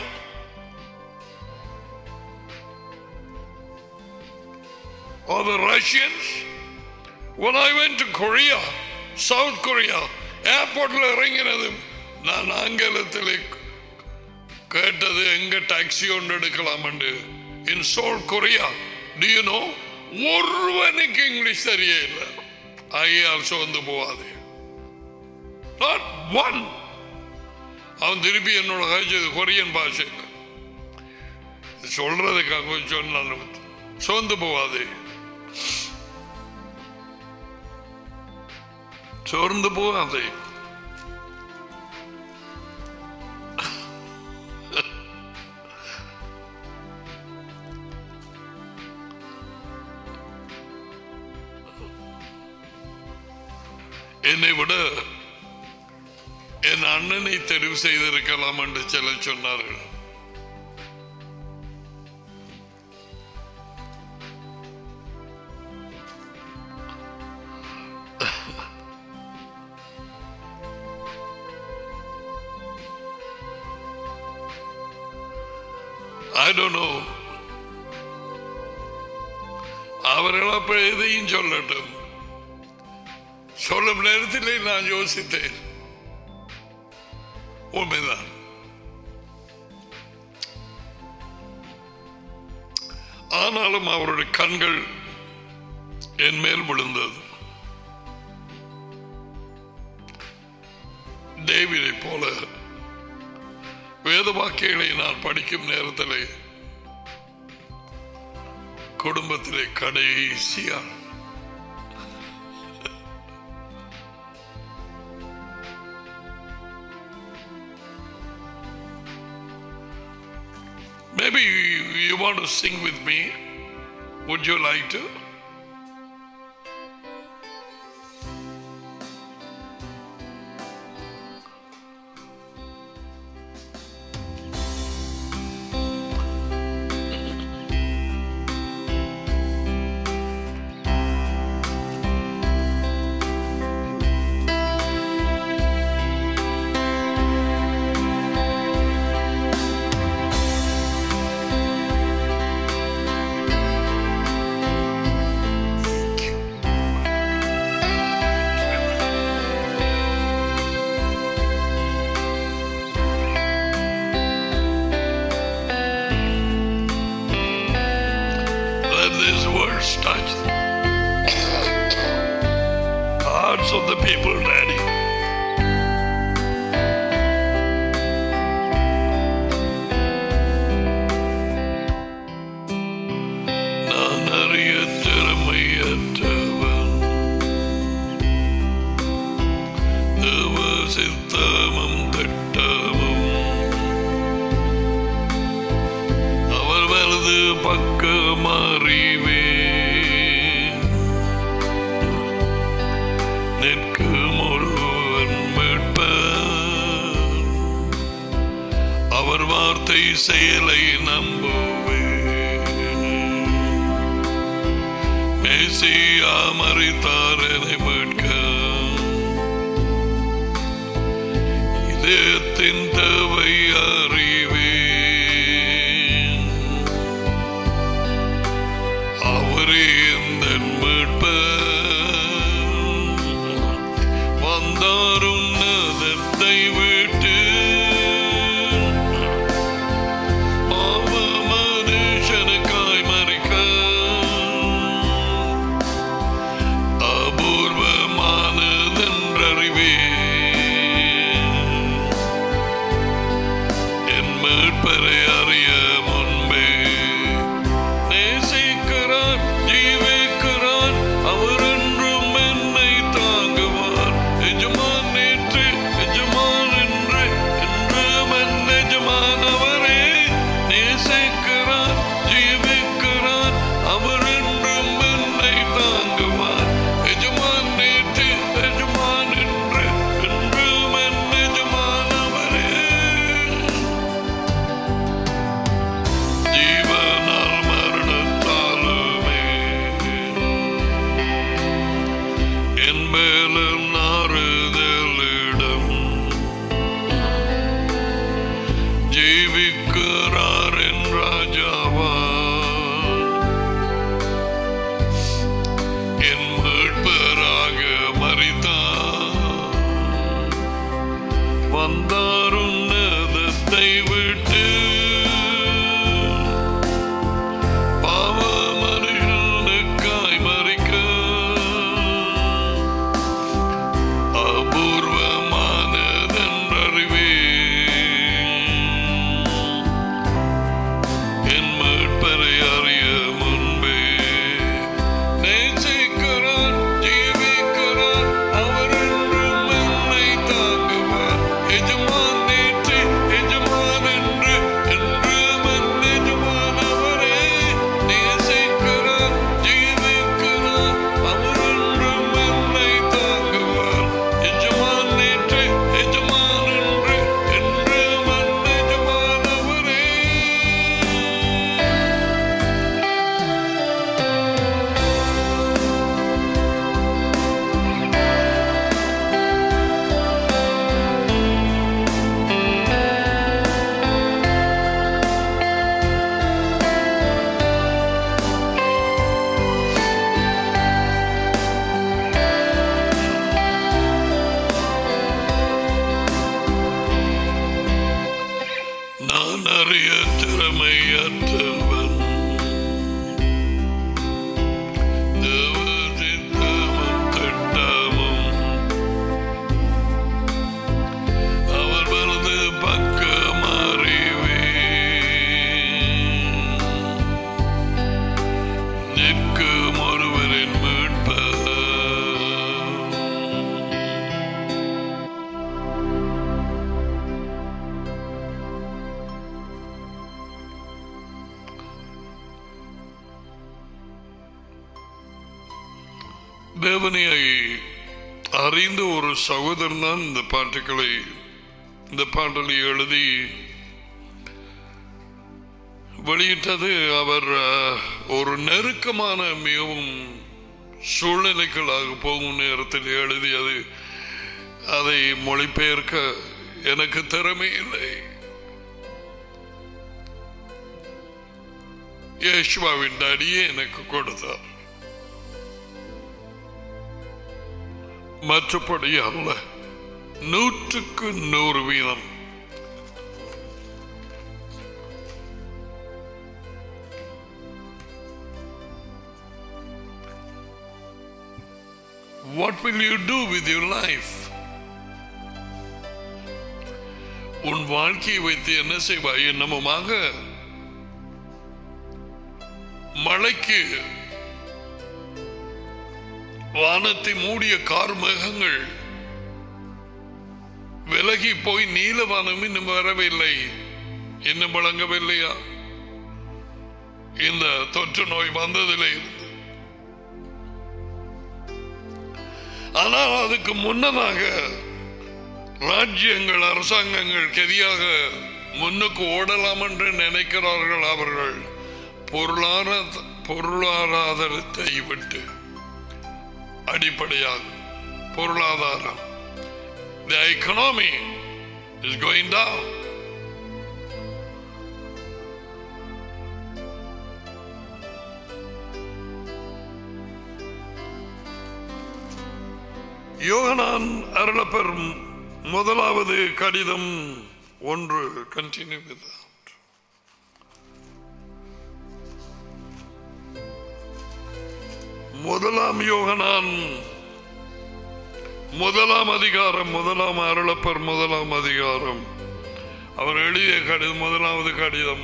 Or the Russians? When I went to Korea, South Korea, ஏர்போர்ட்ல இறங்கினது நான் ஆங்கிலத்தில் கேட்டது எங்க டாக்ஸி ஒன்று எடுக்கலாம் in Seoul Korea do you know ஒருவனுக்கு இங்கிலீஷ் தெரிய இல்லை ஐயால் சோர்ந்து போவாது Not one. அவன் திருப்பி என்னோட கழிச்சது கொரியன் பாஷையில் சொல்றதுக்காக சொன்னாலும் சோர்ந்து போவாது சோர்ந்து போகாதே என்னை விட என் அண்ணனை தெரிவு செய்திருக்கலாம் என்று சிலர் சொன்னார்கள் I don't know. அவர்கள் அப்ப எதையும் சொல்லட்டும் சொல்லும் நேரத்திலே நான் யோசித்தேன் உண்மைதான் ஆனாலும் அவருடைய கண்கள் என் மேல் விழுந்தது டேவிதை போல வேத வாக்கியங்களை நான் படிக்கும் நேரத்திலே குடும்பத்திலே கடைசியா Maybe you, you want to sing with me. Would you like to? Let these words touch the hearts of the people, Daddy. நான் அறிய திறமையற்றவன் தேவ சித்தமும் திட்டமும் அவர் வலது பக்கம் அறிவே நிற்கும் ஒருவன் மீட்பர் அவர் வார்த்தை செயலை நம்புவே மேசியா மறித்தார் என்னை மீட்க இதயத்தின் தேவை அறிவேன் அவரே எந்த மீட்பர் வந்தார் உன்னதத்தை விட்டு பாவ மனுஷனுக்காய் மறிக்க அபூர்வமானதென்றறிவே பெரிய திறமையற்றவன் தேவதித்தமும் திட்டமும் அவர் வலது பக்கம் அறிவே நிற்கும் ஒருவரின் மீட்பர் தேவனை அறிந்த ஒரு சகோதரன் தான் இந்த பாட்டுக்களை இந்த பாடலை எழுதி வெளியிட்டது அவர் அஹ், ஒரு நெருக்கமான மிகவும் சூழ்நிலைகளாக போகும் நேரத்தில் எழுதியது அதை மொழிபெயர்க்க எனக்கு திறமை இல்லை யேசுவாவின் அடியே எனக்கு கொடுத்தார் மற்றபடி அல்ல நூற்றுக்கு நூறு வீதம் What will you do with your life? உன் வாழ்க்கையை வைத்து என்ன செய்வாய் என்னமுமாக மழைக்கு வானத்தை மூடிய கார்மேகங்கள் விலகி போய் நீலவானம் இன்னும் வரவில்லை இன்னும் வழங்கவில்லையா இந்த தொற்று நோய் வந்ததிலே இருந்து ஆனால் அதுக்கு முன்னதாக ராஜ்யங்கள் அரசாங்கங்கள் கெதியாக முன்னுக்கு ஓடலாம் என்று நினைக்கிறார்கள் அவர்கள் பொருளாதார பொருளாதாரத்தை விட்டு அடிப்படையாக பொருளாதாரம் the economy is going down யோகனான் அருளப்பெறும் முதலாவது கடிதம் ஒன்று கண்டினியூ வித் முதலாம் யோகனான் முதலாம் அதிகாரம் முதலாம் அருளப்பர் முதலாம் அதிகாரம் அவர் எழுதிய கடிதம் முதலாவது கடிதம்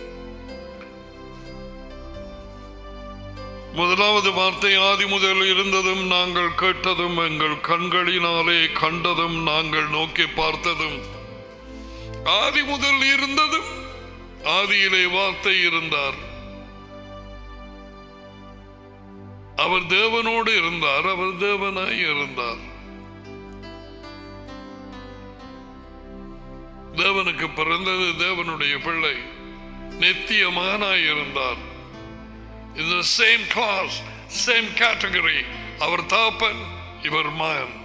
முதலாவது வார்த்தை ஆதி முதல் இருந்ததும் நாங்கள் கேட்டதும் எங்கள் கண்களினாலே கண்டதும் நாங்கள் நோக்கி பார்த்ததும் ஆதி முதல் இருந்ததும் ஆதியிலே வார்த்தை இருந்தார் அவர் தேவனோடு இருந்தார் அவர் தேவனாய் இருந்தார் தேவனுக்கு பிறந்தது தேவனுடைய பிள்ளை நித்தியமானாய் இருந்தார் in the same class, same category. அவர் தாப்பன் இவர் மகன்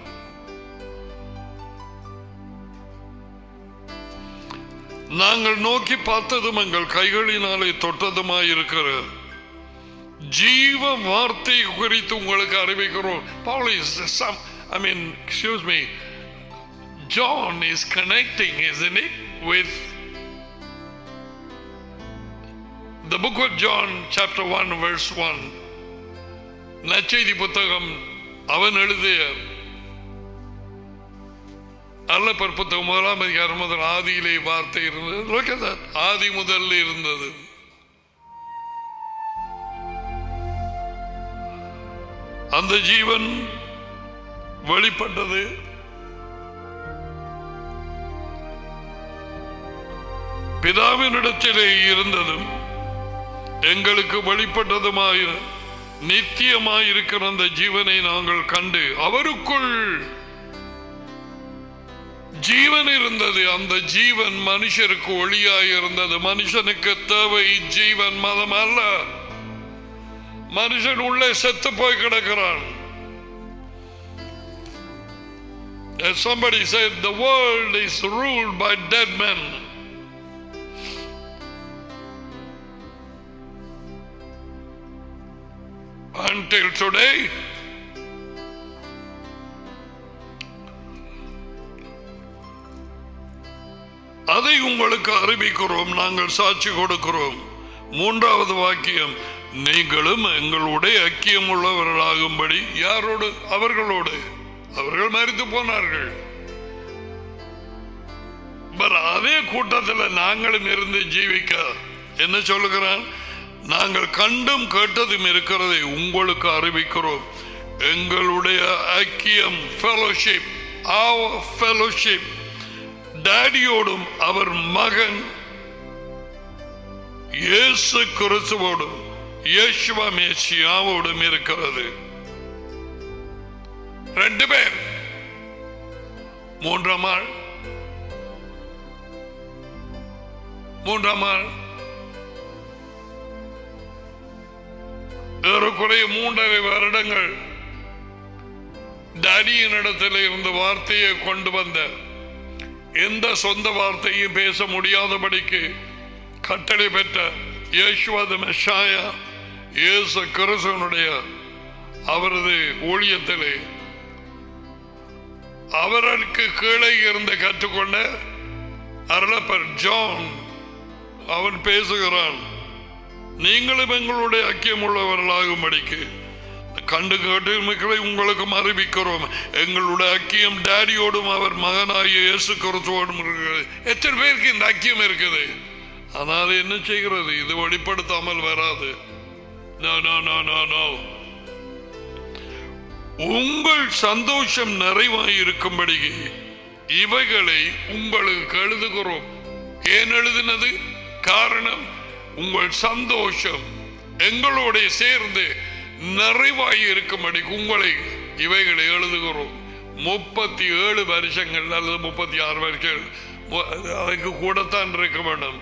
நாங்கள் நோக்கி பார்த்ததும் எங்கள் கைகளினாலே தொட்டதுமாயிருக்கிற ஜீவ வார்த்தை குறித்து உங்களுக்கு அறிவிக்கிறோம் Paul is some, I mean, excuse me, John is connecting, isn't it, with The book of John, chapter 1, verse 1. நச்செய்தி புத்தகம் அவன் எழுதிய அல்லப்பர் புத்தகம் முதலாம் அதிகாரம் முதல் ஆதியிலே வார்த்தை இருந்தது Look at that. ஆதி முதல்ல இருந்தது அந்த ஜீவன் வெளிப்பட்டது பிதாவினிடத்திலே இருந்ததும் எங்களுக்கு வெளிப்பட்டதுமாய் நித்தியமாயிருக்கிற அந்த ஜீவனை நாங்கள் கண்டு அவருக்குள் ஜீவன் இருந்தது அந்த ஜீவன் மனுஷருக்கு ஒளியாய் இருந்தது மனுஷனுக்கு தேவை ஜீவன் மதம் அல்ல மனுஷன் உள்ளே செத்து போய் கிடக்கிறான் As somebody said, the world is ruled by dead men. until today. அதை உங்களுக்கு அறிவிக்கிறோம் நாங்கள் சாட்சி கொடுக்கிறோம் மூன்றாவது வாக்கியம் நீங்களும் எங்களுடைய ஐக்கியம் உள்ளவர்களாகும்படி யாரோடு அவர்களோடு அவர்கள் மறித்து போனார்கள் பட் அதே கூட்டத்தில் நாங்களும் இருந்து ஜீவிக்க என்ன சொல்லுகிறான் நாங்கள் கண்டும் கேட்டதும் இருக்கிறதை உங்களுக்கு அறிவிக்கிறோம் எங்களுடைய ஐக்கியம் ஃபெலோஷிப் our fellowship டாடியோடும் அவர் மகன் இயேசு கிறிஸ்துவோடும் இயேசுவா மேசியாவோடும் இருக்கிறது ரெண்டு பேர் மூன்றாம் ஆள் மூன்றாம் ஆள் ஏறக்குறைய மூன்றரை வருடங்கள் டேடியினிடத்தில் இருந்த வார்த்தையை கொண்டு வந்த எந்த சொந்த வார்த்தையும் பேச முடியாதபடிக்கு கட்டளை பெற்ற இயேசுவாத மெஷாயா இயேசு கிறிஸ்தவனுடைய அவரது ஊழியத்திலே அவருக்கு கீழே இருந்து கற்றுக்கொண்ட அருளப்பர் ஜான் அவன் பேசுகிறான் நீங்களும் எங்களுடைய ஐக்கியம் உள்ளவர்களாகும்படிக்கு கண்டு கேட்டு மக்களை உங்களுக்கும் அறிவிக்கிறோம் எங்களுடைய ஐக்கியம் டேடியோடும் அவர் மகனாகிய இயேசு கிறிஸ்துவோடும் இருக்கிறது எத்தனை பேருக்கு இந்த ஐக்கியம் இருக்குது ஆனால் என்ன செய்கிறது இது வெளிப்படுத்தாமல் வராது No, no, no, no, no. உங்கள் சந்தோஷம் நிறைவாய் இருக்கும்படி இவைகளை உங்களுக்கு எழுதுகிறோம் ஏன் எழுதினது காரணம் உங்கள் சந்தோஷம் எங்களோட சேர்ந்து நிறைவாய் இருக்கும்படி உங்களை இவைகளை எழுதுகிறோம் முப்பத்தி ஏழு வருஷங்கள் அல்லது முப்பத்தி ஆறு வருஷங்கள் மு- அதுக்கு கூடத்தான் இருக்க வேண்டும்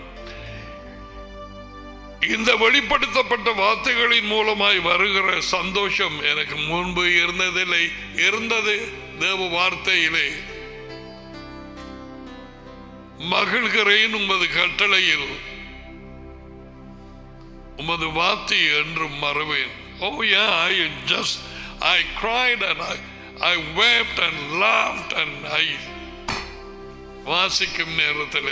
இந்த வெளிப்படுத்தப்பட்ட வார்த்தைகளின் மூலமாய் வருகிற சந்தோஷம் எனக்கு முன்பு இருந்ததில்லை இருந்தது தேவ வார்த்தையிலே மகிழ்கிறேன் உமது கட்டளையில் உமது வார்த்தை என்றும் மறவேன் oh yeah I just I cried and I I wept and laughed and I வாசிக்கும் நேரத்திலே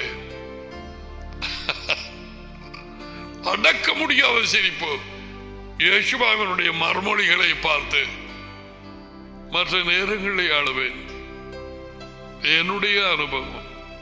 அடக்க முடியாத சிரிப்பு யேசுபாவினுடைய மறுமொழிகளை பார்த்து மற்ற நேரங்களில் அழுவேன் என்னுடைய அனுபவம்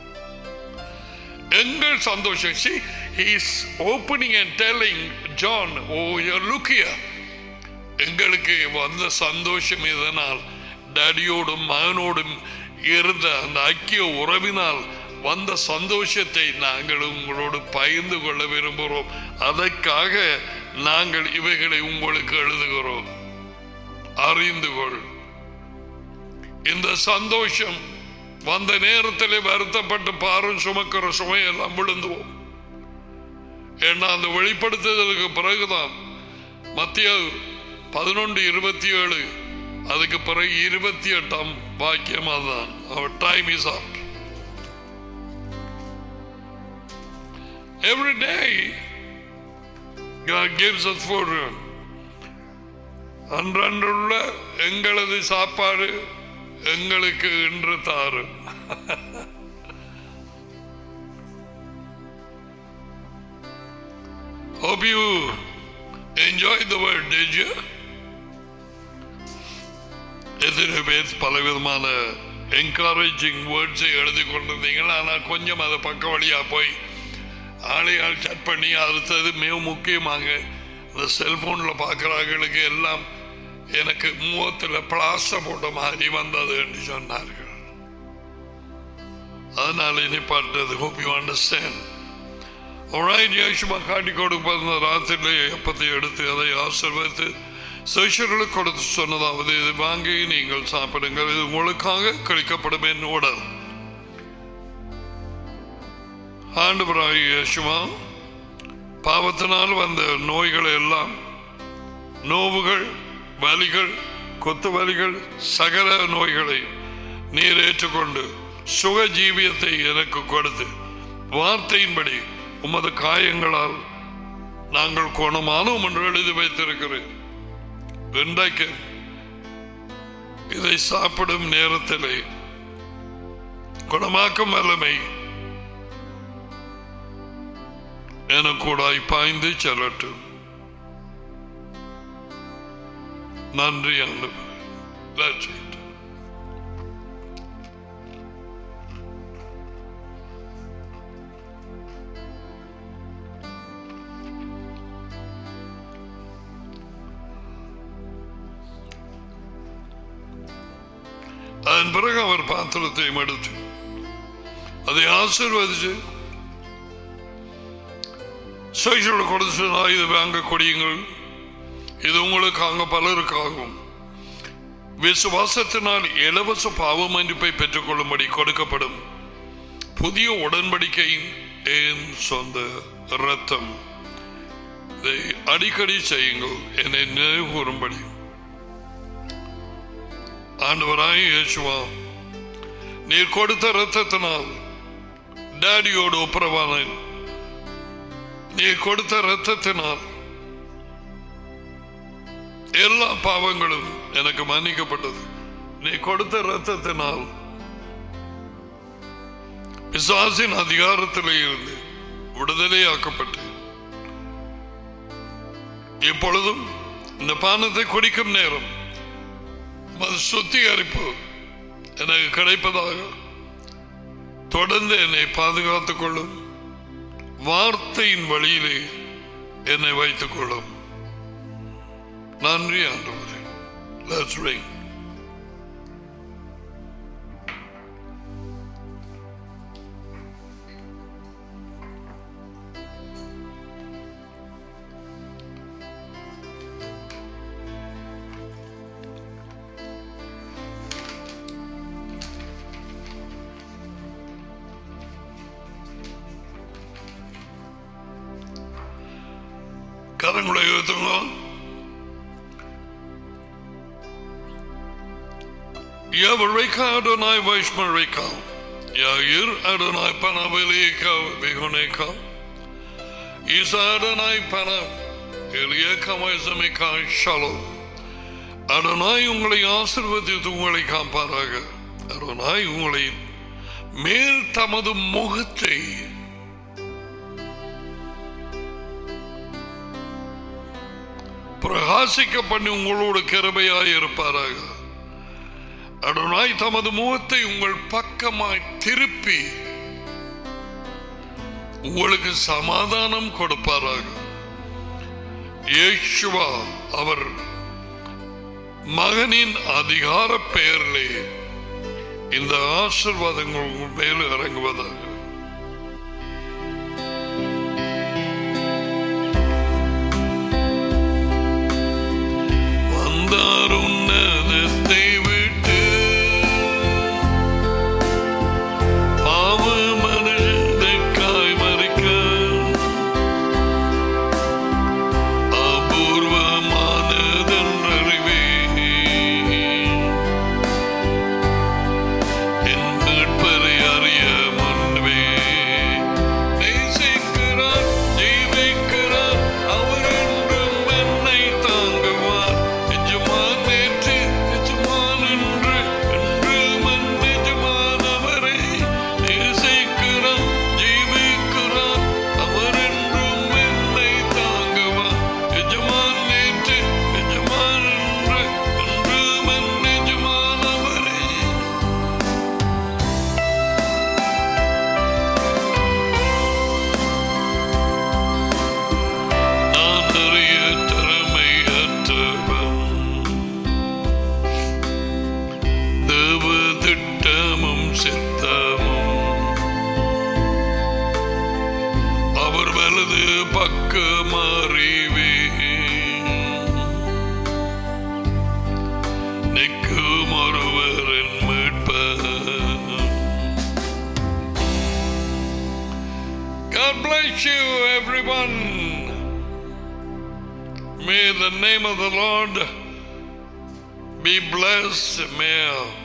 எங்கள் சந்தோஷம் see he is opening and telling John oh you look here எங்களுக்கு வந்த சந்தோஷம் இதனால் டேடியோடும் மகனோடும் இருந்த அந்த ஐக்கிய உறவினால் வந்த சந்தோஷத்தை நாங்கள் உங்களோடு பகிர்ந்து கொள்ள விரும்புகிறோம் அதற்காக நாங்கள் இவைகளை உங்களுக்கு எழுதுகிறோம் அறிந்து கொள் இந்த சந்தோஷம் வந்த நேரத்தில் வருத்தப்பட்டு பாரும் சுமக்கிற சுமையெல்லாம் விழுந்துவோம் ஏன்னா அந்த வெளிப்படுத்துதலுக்கு பிறகுதான் மத்திய பதினொன்று இருபத்தி ஏழு அதுக்கு பிறகு இருபத்தி எட்டாம் வாக்கியம் அதுதான் அவர் time is up every day God gives us food. அன்றன்றுள்ள எங்களது சாப்பாடு எங்களுக்கு இன்று தாரும் Hope you enjoyed the word, did you? எத்தனை பேர் பலவிதமான என்கரேஜிங் வேர்ட்ஸை எழுதி கொண்டிருந்தீங்கள் ஆனால் கொஞ்சம் அதை பக்க வழியா போய் ஆளையால் சட் பண்ணி அடுத்தது மிக முக்கியமாக இந்த செல்போனில் பார்க்குறாங்களுக்கு எல்லாம் எனக்கு முகத்தில் பிளாஸ்டர் போட்ட மாதிரி வந்தது என்று சொன்னார்கள் அதனால நிப்பாட்டது ஹோப் யூ அண்டர்ஸ்டாண்ட் ஒராயின் யேசுமா காட்டி கொடுப்பது ராத்திரிலே எப்பத்தை எடுத்து அதை ஆசிர்வதித்து சிஷர்களுக்கு கொடுத்து சொன்னதாவது இது வாங்கி நீங்கள் சாப்பிடுங்கள் இது உங்களுக்காக கழிக்கப்படும் என் உடல் ஆண்டவராய் யேசுமா பாவத்தினால் வந்த நோய்களை எல்லாம் நோவுகள் வலிகள் கொத்து வலிகள் சகல நோய்களை நீர் ஏற்றுக்கொண்டு சுக ஜீவியத்தை எனக்கு கொடுத்து வார்த்தையின்படி உமது காயங்களால் நாங்கள் குணமானோம் என்று எழுதி வைத்திருக்கிறேன் இன்றைக்கு இதை சாப்பிடும் நேரத்திலே குணமாக்கும் வல்லமை எனக்கூடாய் பாய்ந்து செல்லட்டும் நன்றி ஆண்டவர் That's it. அதன் பிறகு அவர் பாத்திரத்தை எடுத்து அதை ஆசீர்வதிச்சு சைஷோட கொடுத்து இது வாங்க கொடியுங்கள் இது உங்களுக்காக பலருக்காகும் விசுவாசத்தினால் இலவச பாவ மன்னிப்பை பெற்றுக்கொள்ளும்படி கொடுக்கப்படும் புதிய உடன்படிக்கையின் என் சொந்த ரத்தம் இதை அடிக்கடி செய்யுங்கள் என்னை நினைவு கூறும்படி ஆண்டவராய் இயேசுவா நீர் கொடுத்த ரத்தத்தினால் டேடியோடு ஒப்புரவானேன் நீர் கொடுத்த ரத்தத்தினால் எல்லா பாவங்களும் எனக்கு மன்னிக்கப்பட்டது நீ கொடுத்த ரத்தத்தினால் பிசாசின் அதிகாரத்திலே இருந்து விடுதலையாக்கப்பட்டேன் இப்பொழுதும் இந்த பானத்தை குடிக்கும் நேரம் அது சுத்திகரிப்பு எனக்கு கிடைப்பதாக தொடர்ந்து என்னை பாதுகாத்துக் கொள்ளும் வார்த்தையின் வழியிலே என்னை வைத்துக் கொள்ளும் நன்றி ஆண்டவரே Let's ring. கரங்களை உயர்த்துங்க Yavareka Adonai Vaishmareka. Yair Adonai Panaveleka Vihoneka. Isa Adonai Pana Elieka Vaizameka Shalom. Adonai உங்களை ஆசிர்வதித்து உங்களை காப்பாராக அடனாய் உங்களை மேல் தமது முகத்தை பிரகாசிக்க பண்ணி உங்களோடு கிருபையாய் இருப்பாராக அடனாய் தமது முகத்தை உங்கள் பக்கமாய் திருப்பி உங்களுக்கு சமாதானம் கொடுப்பாராக இயேசுவா அவர் மகனின் அதிகார பெயரிலே இந்த ஆசிர்வாதங்கள் உங்கள் மேல் இறங்குவதாக வந்தார் உன்னதத்தை விட்டு பாவ மனிதனுக்காய் மறிக்க அபூர்வமானதென்றறிவே என் மீட்பரை அறிய முன்பே நேசிக்கிறார் ஜீவிக்கிறார் அவர் என்றும் என்னை தாங்குவார் எஜமான் நேற்று எஜமான் என்று என்றும் என் எஜமானவரை நேசிக்கிறார் ஜீவிக்கிறார் அவர் என்றும் என்னை தாங்குவார் எஜமான் நேற்று எஜமான் என்று என்றும் என் எஜமானவரை நான் அறிய திறமையற்றவன் தேவ திட்டமும் சித்தமும் அவர் வலது பக்கம் அறிவே நிற்கும் ஒருவர் என் மீட்பர் God bless you, everyone. May the name of the Lord be blessed. May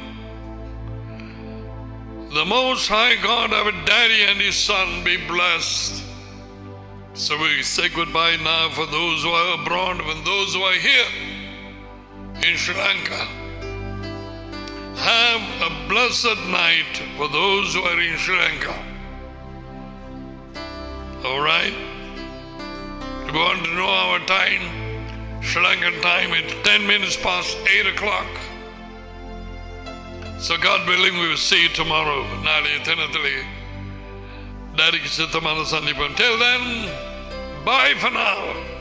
the Most High God, our Daddy and His Son, be blessed. So we say goodbye now for those who are abroad and those who are here in Sri Lanka. Have a blessed night for those who are in Sri Lanka. All right? If you want to know our time, Sri Lankan time, it's 10 minutes past 8 o'clock. So God willing, we will see you tomorrow. நாளைய தினத்திலே டாடிக்கு சித்தமான சந்திப்போம். Till then, bye for now.